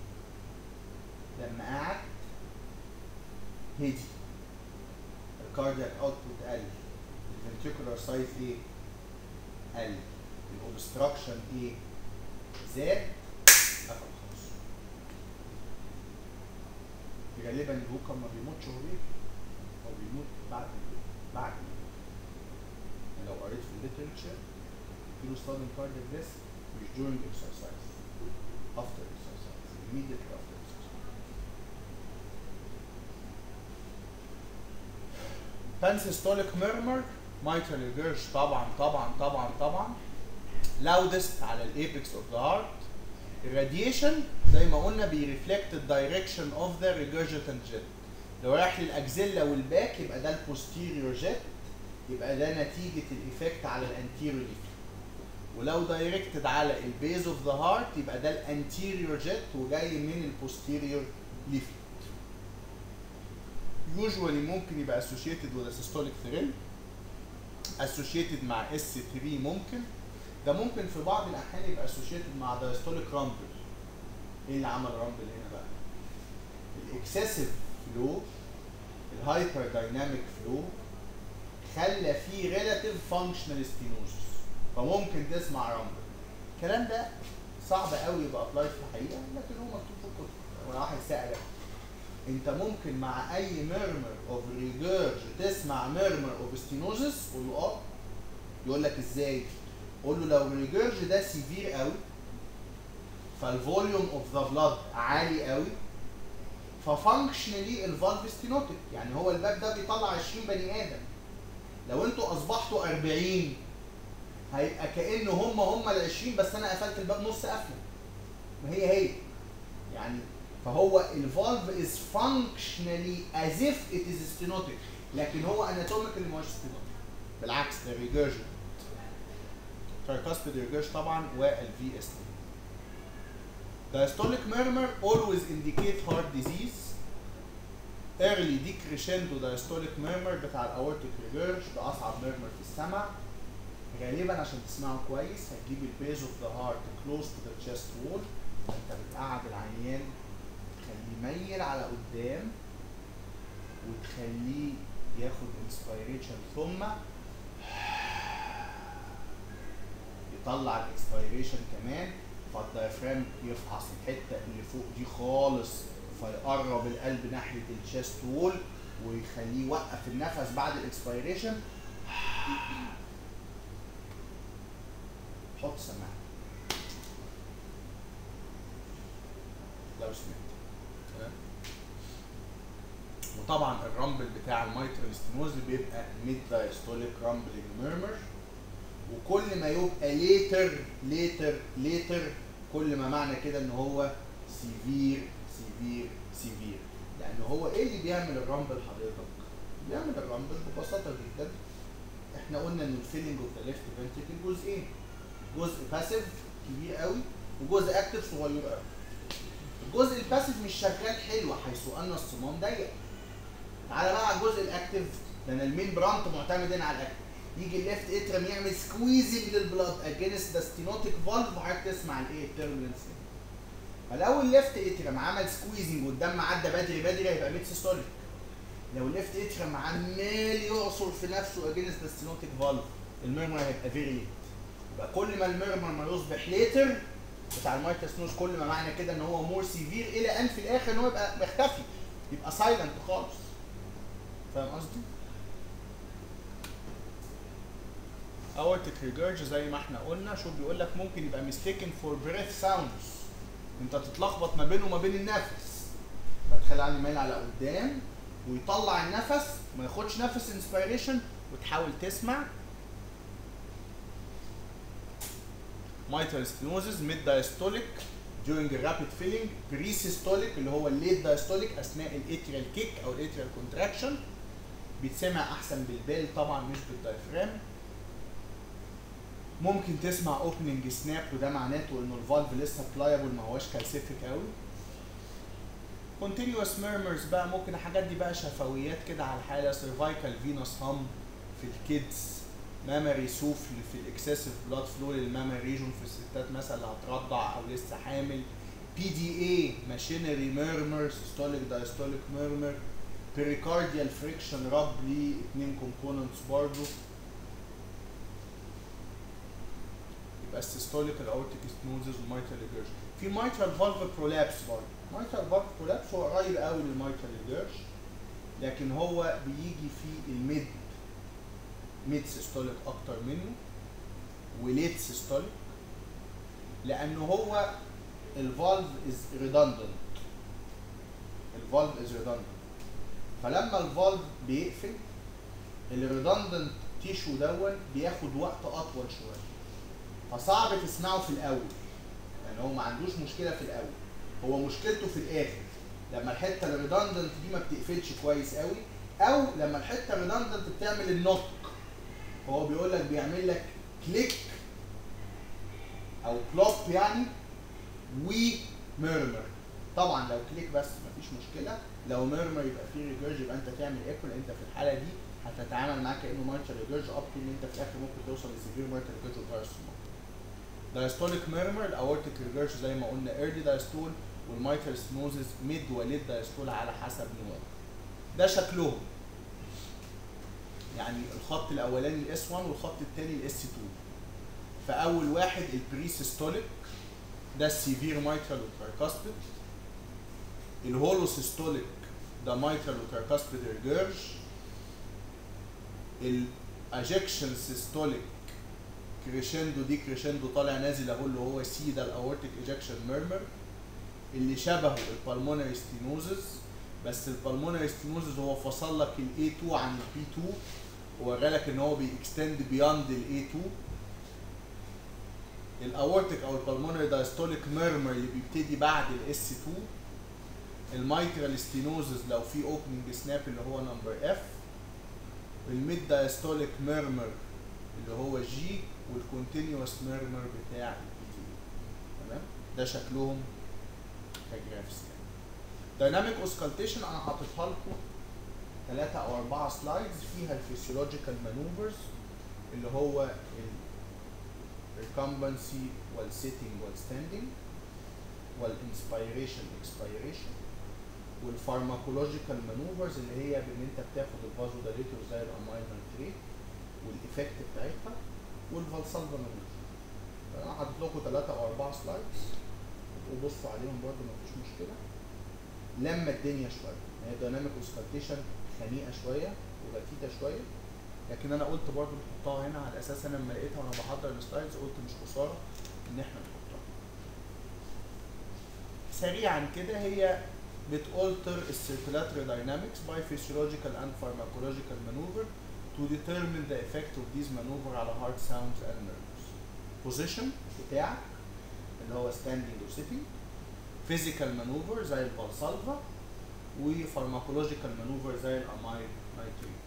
S1: لما قعد هدي الكاردياك اوتبوت قل الفنتريكولار سايز ايه؟ قل الاوبستراكشن ايه؟ زاد قفل خالص غالبا الهوكم ما بيموتش هو بيجري هو بيموت بعد بعد يعني لو قريت في الليترشر في له sudden cardiac death مش during exercise after exercise immediately after exercise pansystolic murmur mitral regurg طبعا طبعا طبعا طبعا loudest على الايبكس اوف ذا هارت الراديشن زي ما قلنا بيرفلكت الدايركشن اوف ذا regurgitant jet لو رايح للاكزيلا والباك يبقى ده البوستيريور جيت يبقى ده نتيجه الايفكت على الانتيريور ليف ولو دايركتد على البيز اوف ذا هارت يبقى ده الانتيريور جيت وجاي من البوستيريور ليف يوجوالي ممكن يبقى associated with a systolic thrill associated مع S3 ممكن ده ممكن في بعض الاحيان يبقى associated مع diastolic rumble ايه اللي عمل رامبل هنا بقى الاكسسيف فلو الهايبر دايناميك فلو خلى فيه ريلاتيف فانكشنال ستينوزس فممكن تسمع رامبل الكلام ده صعب قوي يبقى ابلايد في الحقيقه لكن هو مكتوب في الكتب واحد سالك انت ممكن مع اي ميرمر اوف ريجيرج تسمع ميرمر اوف ستينوزس قول له اه يقول لك ازاي قول له لو الريجيرج ده سيفير قوي فالفوليوم اوف ذا بلاد عالي قوي ففانكشنالي الفالف ستينوتيك يعني هو الباب ده بيطلع 20 بني ادم لو انتوا اصبحتوا 40 هيبقى كانه هم هم ال 20 بس انا قفلت الباب نص قفله ما هي هي يعني فهو الفالف از فانكشنالي از اف ات از ستينوتيك لكن هو اناتوميكالي مش ستينوتيك بالعكس ده ريجرجن tricuspid ريجرج طبعا والفي اس diastolic murmur always indicate heart disease early decrescendo diastolic murmur بتاع الاورتيك ريجرج ده اصعب murmur في السمع غالبا عشان تسمعه كويس هتجيب البيز اوف ذا هارت كلوز تو ذا تشيست وول انت بتقعد العيان تخليه يميل على قدام وتخليه ياخد انسبيريشن ثم يطلع الاكسبيريشن كمان فالدايفرام يفحص الحته اللي فوق دي خالص فيقرب القلب ناحيه الشيست وول ويخليه يوقف النفس بعد الاكسبيريشن حط سماعه لو سمعت تمام وطبعا الرامبل بتاع الميترال ستينوز بيبقى ميد دايستوليك رامبلينج ميرمر وكل ما يبقى ليتر ليتر ليتر كل ما معنى كده ان هو سيفير سيفير سيفير لان هو ايه اللي بيعمل الرامبل حضرتك؟ بيعمل الرامبل ببساطه جدا احنا قلنا ان الفيلنج اوف ذا ليفت فنتريكل جزئين جزء باسيف كبير قوي وجزء اكتف صغير قوي الجزء الباسيف مش شغال حلو حيث ان الصمام ضيق تعالى بقى على الجزء الاكتف ده انا المين برانت معتمد هنا على الاكتف يجي الليفت اترم يعمل سكويزنج للبلاد اجينست ذا ستينوتيك فالف وحضرتك تسمع الايه التربلنس فلو الليفت اترم عمل سكويزنج والدم عدى بدري بدري هيبقى ميد سيستوليك لو الليفت اترم عمال يعصر في نفسه اجينست ذا ستينوتيك فالف الميرمر هيبقى فيري ليت يبقى كل ما الميرمر ما يصبح ليتر بتاع المايتاسنوز كل ما معنى كده ان هو مور سيفير الى ان في الاخر ان هو يبقى مختفي يبقى سايلنت خالص فاهم قصدي؟ aortic regurg زي ما احنا قلنا شوف بيقول لك ممكن يبقى mistaken for breath sounds انت تتلخبط ما بينه وما بين النفس بتخيل عندي مايل على قدام ويطلع النفس ما ياخدش نفس انسبيريشن وتحاول تسمع mitral stenosis mid diastolic during a rapid filling pre-systolic اللي هو الليت diastolic اثناء الاتريال كيك او الاتريال كونتراكشن بيتسمع احسن بالبال طبعا مش بالدايفرام ممكن تسمع اوبننج سناب وده معناته انه الفالف لسه بلايبل ما هواش كالسيفيك قوي continuous murmurs بقى ممكن الحاجات دي بقى شفويات كده على الحاله cervical venous hum في الكيدز مامري سوفل في الاكسسيف بلاد فلو للمامري ريجون في الستات مثلا اللي هترضع او لسه حامل بي دي اي ماشينري ميرمر سيستوليك دايستوليك ميرمر بيريكارديال فريكشن رب ليه اتنين كومبوننتس برضه يبقى السيستوليك الاورتيك ستنوزز والميترال ريجرش في ميترال فالف برولابس برضه ميترال فالف برولابس هو قريب قوي للميترال ريجرش لكن هو بيجي في الميد ميد سيستوليك اكتر منه وليت سيستوليك لانه هو الفالف از ريدندنت الفالف از ريدندنت فلما الفالف بيقفل الريدندنت تيشو دون بياخد وقت اطول شويه فصعب تسمعه في الاول يعني هو ما عندوش مشكله في الاول هو مشكلته في الاخر لما الحته الريدندنت دي ما بتقفلش كويس قوي او لما الحته الريدندنت بتعمل النطق هو بيقول لك بيعمل لك كليك او بلوب يعني وميرمر طبعا لو كليك بس مفيش مشكله لو ميرمر يبقى فيه ريجرج يبقى انت تعمل ايكو لان انت في الحاله دي هتتعامل معاه كانه مارتر ريجرج اب تو ان انت في الاخر ممكن توصل لسيفير مارتر ريجرج وكارسوما دايستوليك ميرمر الاورتيك ريجرج زي ما قلنا ايرلي دايستول والمايتر ستنوزز ميد وليد دايستول على حسب نوعه ده شكلهم يعني الخط الاولاني الاس 1 والخط الثاني الاس 2 فاول واحد البريسيستوليك ده السيفير مايترال وترايكاستد الهولوسيستوليك ده مايترال وترايكاستد ريجرج الاجكشن سيستوليك كريشندو دي كريشندو طالع نازل اهو اللي هو سي ده الاورتيك ايجكشن ميرمر اللي شبهه البالمونري ستينوزز بس البالمونري ستينوزز هو فصل لك الاي 2 عن البي 2 وورالك ان هو بيكستند بياند الاي 2 الاورتيك او البالمونري دايستوليك ميرمر اللي بيبتدي بعد الاس 2 المايترال ستينوزز لو في اوبننج سناب اللي هو نمبر اف الميد دايستوليك ميرمر اللي هو جي والكونتينوس ميرمر بتاع البي دي تمام ده شكلهم كجرافس يعني دايناميك اوسكالتيشن انا حاططها لكم ثلاثة او اربعة سلايدز فيها الفسيولوجيكال مانوفرز اللي هو الريكمبنسي والسيتنج والستاندنج والانسبيريشن اكسبيريشن والفارماكولوجيكال مانوفرز اللي هي بان انت بتاخد الفازو دايليتور زي الاماين نيتريت والايفكت بتاعتها والفالسالفا مانوفر انا حاطط لكم ثلاثة او اربعة سلايدز وبصوا عليهم برضه مفيش مشكلة لما الدنيا شوية هي دايناميك اوسكالتيشن خنيقة شوية وغتيتة شوية لكن انا قلت برضه نحطها هنا على اساس انا لما لقيتها وانا بحضر السلايدز قلت مش خسارة ان احنا نحطها سريعا كده هي بتالتر السيركولاتري داينامكس by physiological and pharmacological maneuver to determine the effect of these maneuver على heart sounds and nerves. Position بتاعك اللي هو standing or sitting physical maneuver زي الفالسالفا وفارماكولوجيكال maneuver زي الامايد نايتريت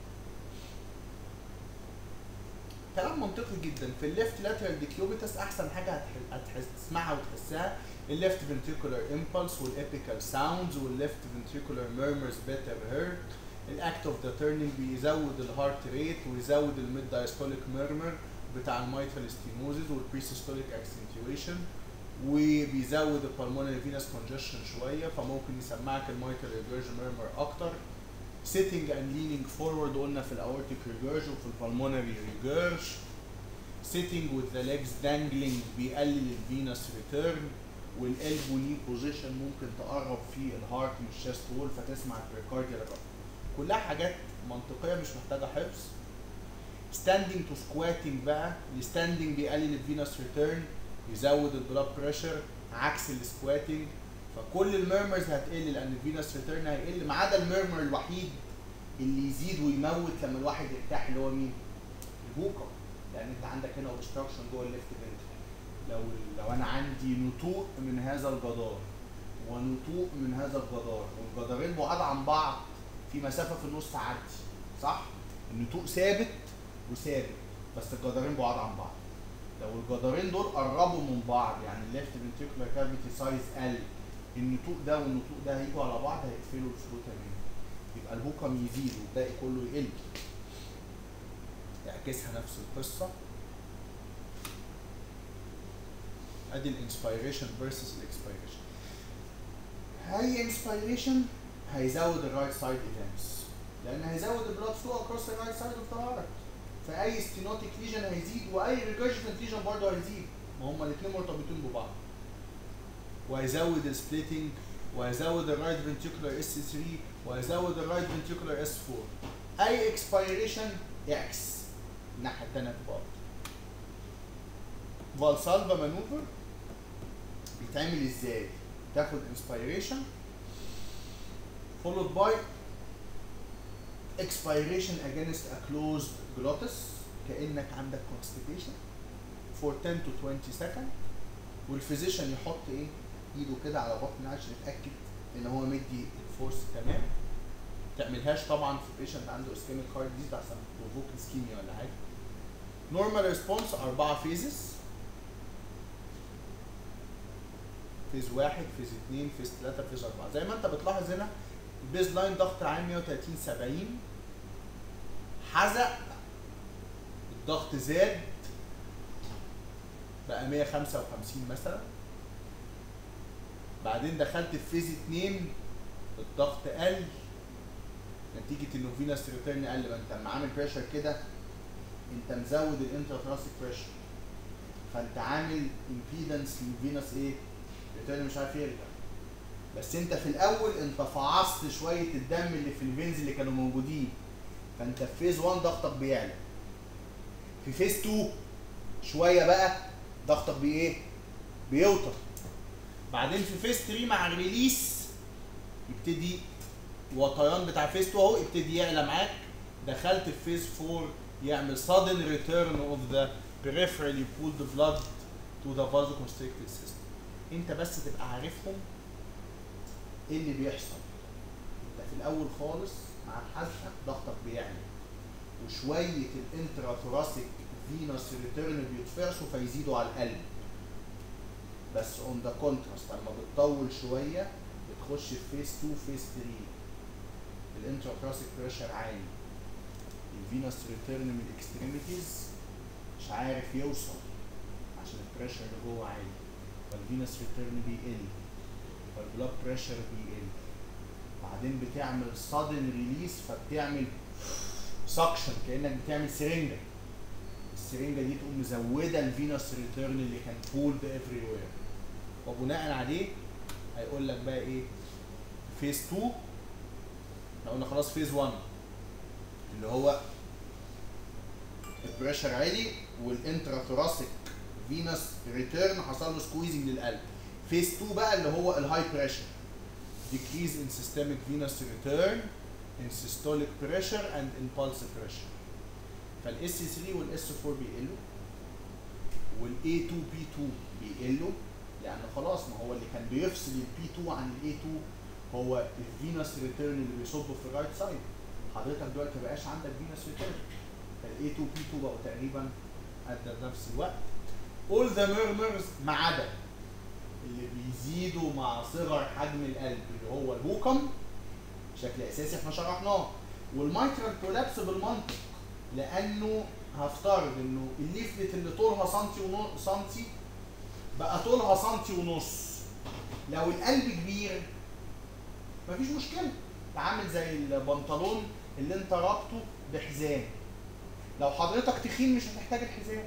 S1: كلام منطقي جدا في الليفت لاترال ديكيوبيتس احسن حاجه هتح- هتحس تسمعها وتحسها الليفت ventricular impulse والابيكال ساوندز والليفت ventricular murmurs better heard الاكت اوف ذا تيرنينج بيزود الهارت ريت ويزود الميد دايستوليك ميرمر بتاع الميتال ستينوزز والبريسيستوليك اكسنتويشن وبيزود البلمونري فينس كونجشن شويه فممكن يسمعك الميتال ريجرج ميرمر اكتر sitting and leaning forward قلنا في الاورتيك ريجرج وفي البلمونري ريجرج sitting with the legs dangling بيقلل الفينس ريتيرن والقلب ليه بوزيشن ممكن تقرب فيه الهارت من الشيست وول فتسمع البريكارديال رب كلها حاجات منطقيه مش محتاجه حفظ ستاندنج تو سكواتنج بقى الستاندنج بيقلل الفينوس ريتيرن يزود البلاد بريشر عكس السكواتنج فكل الميرمرز هتقل لان الفينوس ريتيرن هيقل ما عدا الميرمر الوحيد اللي يزيد ويموت لما الواحد يرتاح اللي هو مين؟ البوكا لان انت عندك هنا اوبستراكشن جوه الليفت فنتركل لو لو انا عندي نتوء من هذا الجدار ونتوء من هذا الجدار والجدارين بعاد عن بعض في مسافه في النص تعدي صح؟ النتوء ثابت وثابت بس الجدارين بعاد عن بعض لو الجدارين دول قربوا من بعض يعني الليفت فنتريكولار كافيتي سايز قل النتوء ده والنتوء ده هيجوا على بعض هيقفلوا الفلو تماما يبقى الهوكم يزيد والباقي كله يقل يعكسها نفس القصه ادي الانسبيريشن فيرسس الاكسبيريشن هاي انسبيريشن هيزود الرايت سايد ايفنتس لان هيزود البلاد فلو اكروس الرايت سايد اوف ذا هارت فاي ستينوتيك ليجن هيزيد واي ريجرجيتنت ليجن برضه هيزيد ما هما الاثنين مرتبطين ببعض وهيزود السبليتنج وهيزود الرايت فنتريكولار اس 3 وهيزود الرايت فنتريكولار اس 4 اي اكسبيريشن اعكس الناحيه الثانيه ببعض فالسالفا مانوفر بيتعمل ازاي؟ تاخد انسبيريشن followed by expiration against a closed glottis كانك عندك constipation for 10 to 20 second والفيزيشن يحط ايه ايده كده على بطن عشان يتاكد ان هو مدي الفورس تمام تعملهاش طبعا في بيشنت عنده اسكيميك هارت ديزيز عشان بروفوك اسكيميا ولا حاجه نورمال ريسبونس اربعه فيزز فيز واحد فيز اثنين فيز ثلاثة فيز أربعة زي ما أنت بتلاحظ هنا البيز لاين ضغط عام 130 70 حزق الضغط زاد بقى 155 مثلا بعدين دخلت في فيز 2 الضغط قل نتيجة انه فينس ريتيرن قل ما انت لما عامل بريشر كده انت مزود الانتراتراسيك بريشر فانت عامل امبيدنس للفينس ايه؟ ريتيرن مش عارف يرجع بس انت في الاول انت فعصت شويه الدم اللي في الفينز اللي كانوا موجودين فانت في فيز 1 ضغطك بيعلى في فيز 2 شويه بقى ضغطك بايه بيوطى بعدين في فيز 3 مع الريليس يبتدي الوطيان بتاع فيز 2 اهو يبتدي يعلى معاك دخلت في فيز 4 يعمل sudden return of the peripherally pooled blood to the vasoconstricted system انت بس تبقى عارفهم ايه اللي بيحصل انت في الاول خالص مع الحزقه ضغطك بيعلى وشويه الانتراثوراسيك فينوس ريتيرن بيتفرسوا فيزيدوا على القلب بس اون ذا كونتراست لما بتطول شويه بتخش في فيس 2 فيس 3 الانتراثوراسيك بريشر عالي الفينوس ريتيرن من الاكستريميتيز مش عارف يوصل عشان البريشر اللي جوه عالي فالفينوس ريتيرن بيقل فالبلاد بريشر بيقل بعدين بتعمل sudden ريليس فبتعمل سكشن كانك بتعمل سرنجه السرنجه دي تقوم مزوده الفينوس ريتيرن اللي كان بولد افري وير وبناء عليه هيقول لك بقى ايه فيز 2 احنا قلنا خلاص فيز 1 اللي هو البريشر عالي والانتراثوراسيك فينوس ريتيرن حصل له سكويزنج للقلب فيز 2 بقى اللي هو الهاي بريشر decrease in systemic venous return in systolic pressure and in pulse pressure فالاس 3 والاس 4 بيقلوا والاي 2 بي 2 بيقلوا لان خلاص ما هو اللي كان بيفصل البي 2 عن الاي 2 هو الفينوس ريتيرن اللي بيصبه في الرايت سايد حضرتك دلوقتي ما بقاش عندك فينوس ريتيرن فالاي 2 بي 2 بقوا تقريبا قد نفس الوقت all the murmurs ما عدا اللي بيزيدوا مع صغر حجم القلب اللي هو البوكم بشكل اساسي احنا شرحناه والمايترال كولابس بالمنطق لانه هفترض انه الليفلت اللي طولها سنتي ونص سنتي بقى طولها سنتي ونص لو القلب كبير مفيش مشكله عامل زي البنطلون اللي انت رابطه بحزام لو حضرتك تخين مش هتحتاج الحزام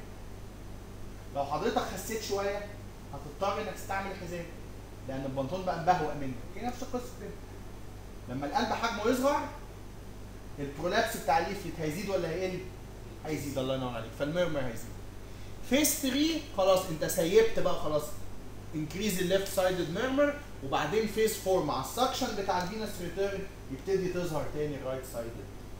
S1: لو حضرتك خسيت شويه هتضطر انك تستعمل حزام لان البنطلون بقى مبهوأ منك هي نفس القصه كده لما القلب حجمه يصغر البرولابس بتاع الليفلت هيزيد ولا هيقل؟ هيزيد الله ينور عليك فالميرمر هيزيد فيس 3 خلاص انت سيبت بقى خلاص انكريز الليفت سايدد ميرمر وبعدين فيس 4 مع السكشن بتاع الفينس ريتيرن يبتدي تظهر تاني الرايت سايدد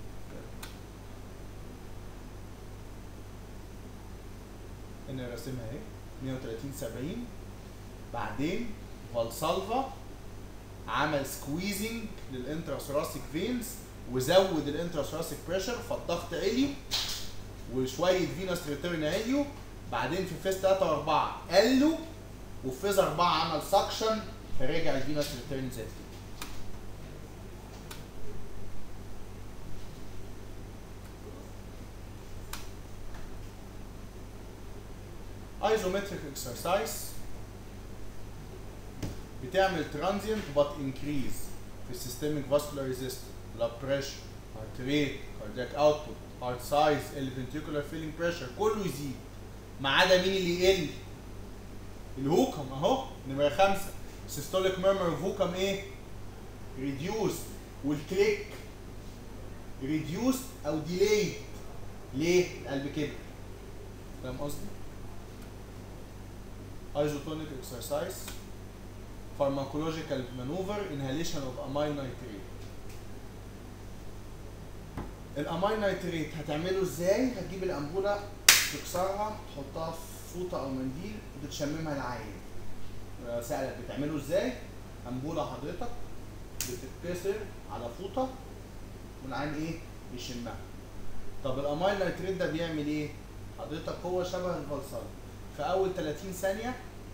S1: انا راسمها اهي 130 70 بعدين فالسالفا عمل سكويزنج للانتراسوراسيك فينز وزود الانتراسوراسيك بريشر فالضغط عالي وشويه فينس ريتيرن عليوا بعدين في فيز 3 و4 قلوا وفي فيز 4 عمل سكشن فرجع الفينس ريتيرن زاد تاني. ايزومتريك اكسرسايز بتعمل ترانزيانت بات انكريز في السيستميك فاسكولار ريزيستنس بلاد بريشر هارت ريت كاردياك اوتبوت هارت سايز الفنتريكولار فيلينج بريشر كله يزيد ما عدا مين اللي يقل الهوكم اهو نمره خمسه سيستوليك ميرمر هوكم ايه ريديوس والكليك ريديوس او ديلي ليه القلب كده فاهم قصدي ايزوتونيك اكسرسايز pharmacological maneuver inhalation of amyl nitrate الاميل نيتريت هتعمله ازاي هتجيب الانبوله تكسرها تحطها في فوطه او منديل وتشممها العين سألك بتعمله ازاي انبوله حضرتك بتتكسر على فوطه والعين ايه يشمها طب الاميل نيتريت ده بيعمل ايه حضرتك هو شبه الفلسفه في اول 30 ثانيه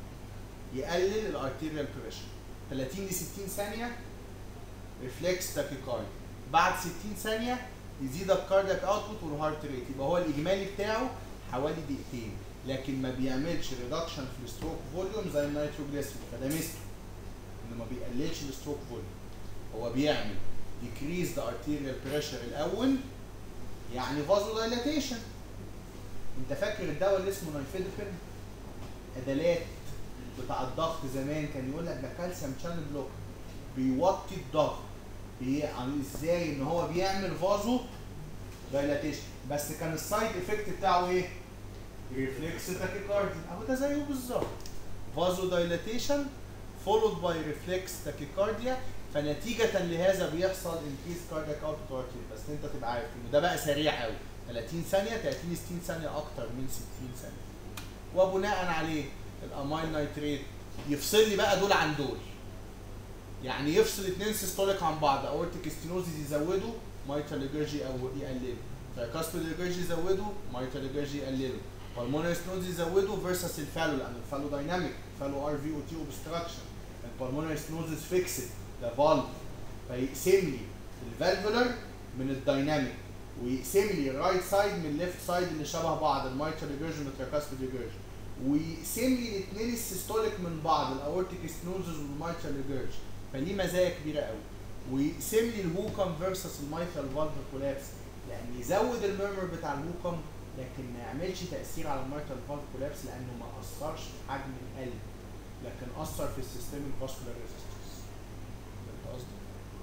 S1: يقلل الارتيريال بريشر 30 ل 60 ثانيه ريفلكس تاكيكارد بعد 60 ثانيه يزيد الكاردياك اوتبوت والهارت ريت يبقى هو الاجمالي بتاعه حوالي دقيقتين لكن ما بيعملش ريدكشن في الستروك فوليوم زي النيتروجليسرين فده ميزته انه ما بيقللش الستروك فوليوم هو بيعمل decrease the arterial pressure الاول يعني فازو دايلاتيشن انت فاكر الدواء اللي اسمه نايفيدفين ادالات بتاع الضغط زمان كان يقول لك ده كالسيوم شانل بلوك بيوطي الضغط بي- عن ازاي ان هو بيعمل فازو دايلاتيشن بس كان السايد افكت بتاعه ايه؟ ريفلكس تاكيكاردي اهو ده زيه بالظبط فازو دايلاتيشن فولود باي ريفلكس تاكيكارديا فنتيجة لهذا بيحصل انكريز كاردياك اوتبوت بس انت تبقى عارف انه ده بقى سريع قوي 30 ثانية 30 ل 60 ثانية اكتر من 60 ثانية وبناء عليه الاميل نايتريت يفصل لي بقى دول عن دول يعني يفصل اتنين سيستوليك عن بعض اورتيك ستينوزيس يزودوا مايتال ايجرجي او يقللوا ترايكاستيد ايجرجي يزودوا مايتال ايجرجي يقللوا بالمونري ستينوزيس يزودوا فيرسس الفالو لان الفالو دايناميك الفالو ار في او تي اوبستراكشن البالمونري ستينوزيس فيكسد ده فالف فيقسم لي الفالفولر من الدايناميك ويقسم لي الرايت سايد من الليفت سايد اللي شبه بعض المايتال ايجرجي والترايكاستيد ايجرجي ويقسم لي الاثنين السيستوليك من بعض الاورتيك ستينوزيس والمايتال ايجرجي فليه مزايا كبيره قوي ويقسم لي الهوكم فيرسس المايتال فالف كولابس لان يزود الميرمر بتاع الهوكم لكن ما يعملش تاثير على المايتال فالف كولابس لانه ما اثرش في حجم القلب لكن اثر في السيستميك فاسكولار ريزيستنس فهمت قصدي؟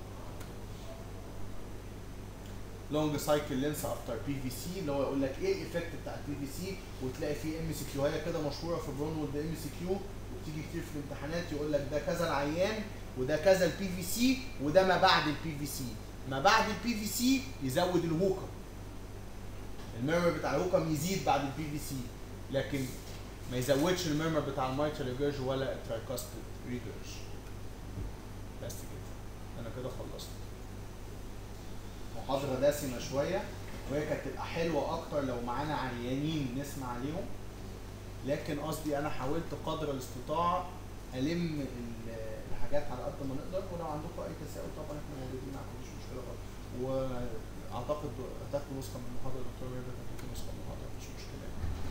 S1: لونج سايكل لينس افتر بي في سي اللي هو يقول لك ايه الايفكت بتاع البي في سي وتلاقي فيه ام سي كيو هي كده مشهوره في برونولد ام سي كيو وبتيجي كتير في الامتحانات يقول لك ده كذا العيان وده كذا البي في سي وده ما بعد البي في سي ما بعد البي في سي يزود الهوكم الميرمر بتاع الهوكم يزيد بعد البي في سي لكن ما يزودش الميرمر بتاع المايتال ريجرج ولا الترايكاستيد ريجرج بس كده انا كده خلصت محاضرة دسمة شوية وهي كانت تبقى حلوة أكتر لو معانا عيانين نسمع عليهم لكن قصدي أنا حاولت قدر الاستطاعة ألم ال- الحاجات على قد ما نقدر ولو عندكم أي تساؤل طبعا إحنا موجودين معاكم مفيش مشكلة خالص وأعتقد هتاخدوا نسخة من المحاضرة دكتور ريبة هتاخدوا نسخة من المحاضرة مفيش مشكلة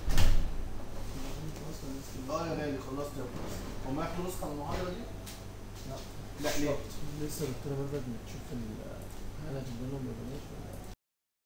S1: اه يا غالي خلصت يا ابني هم ياخدوا نسخة من المحاضرة دي؟ لا لا ليه؟
S5: لسه الدكتوره بابا بتشوف ال- هل هتديلهم ولا بلاش ولا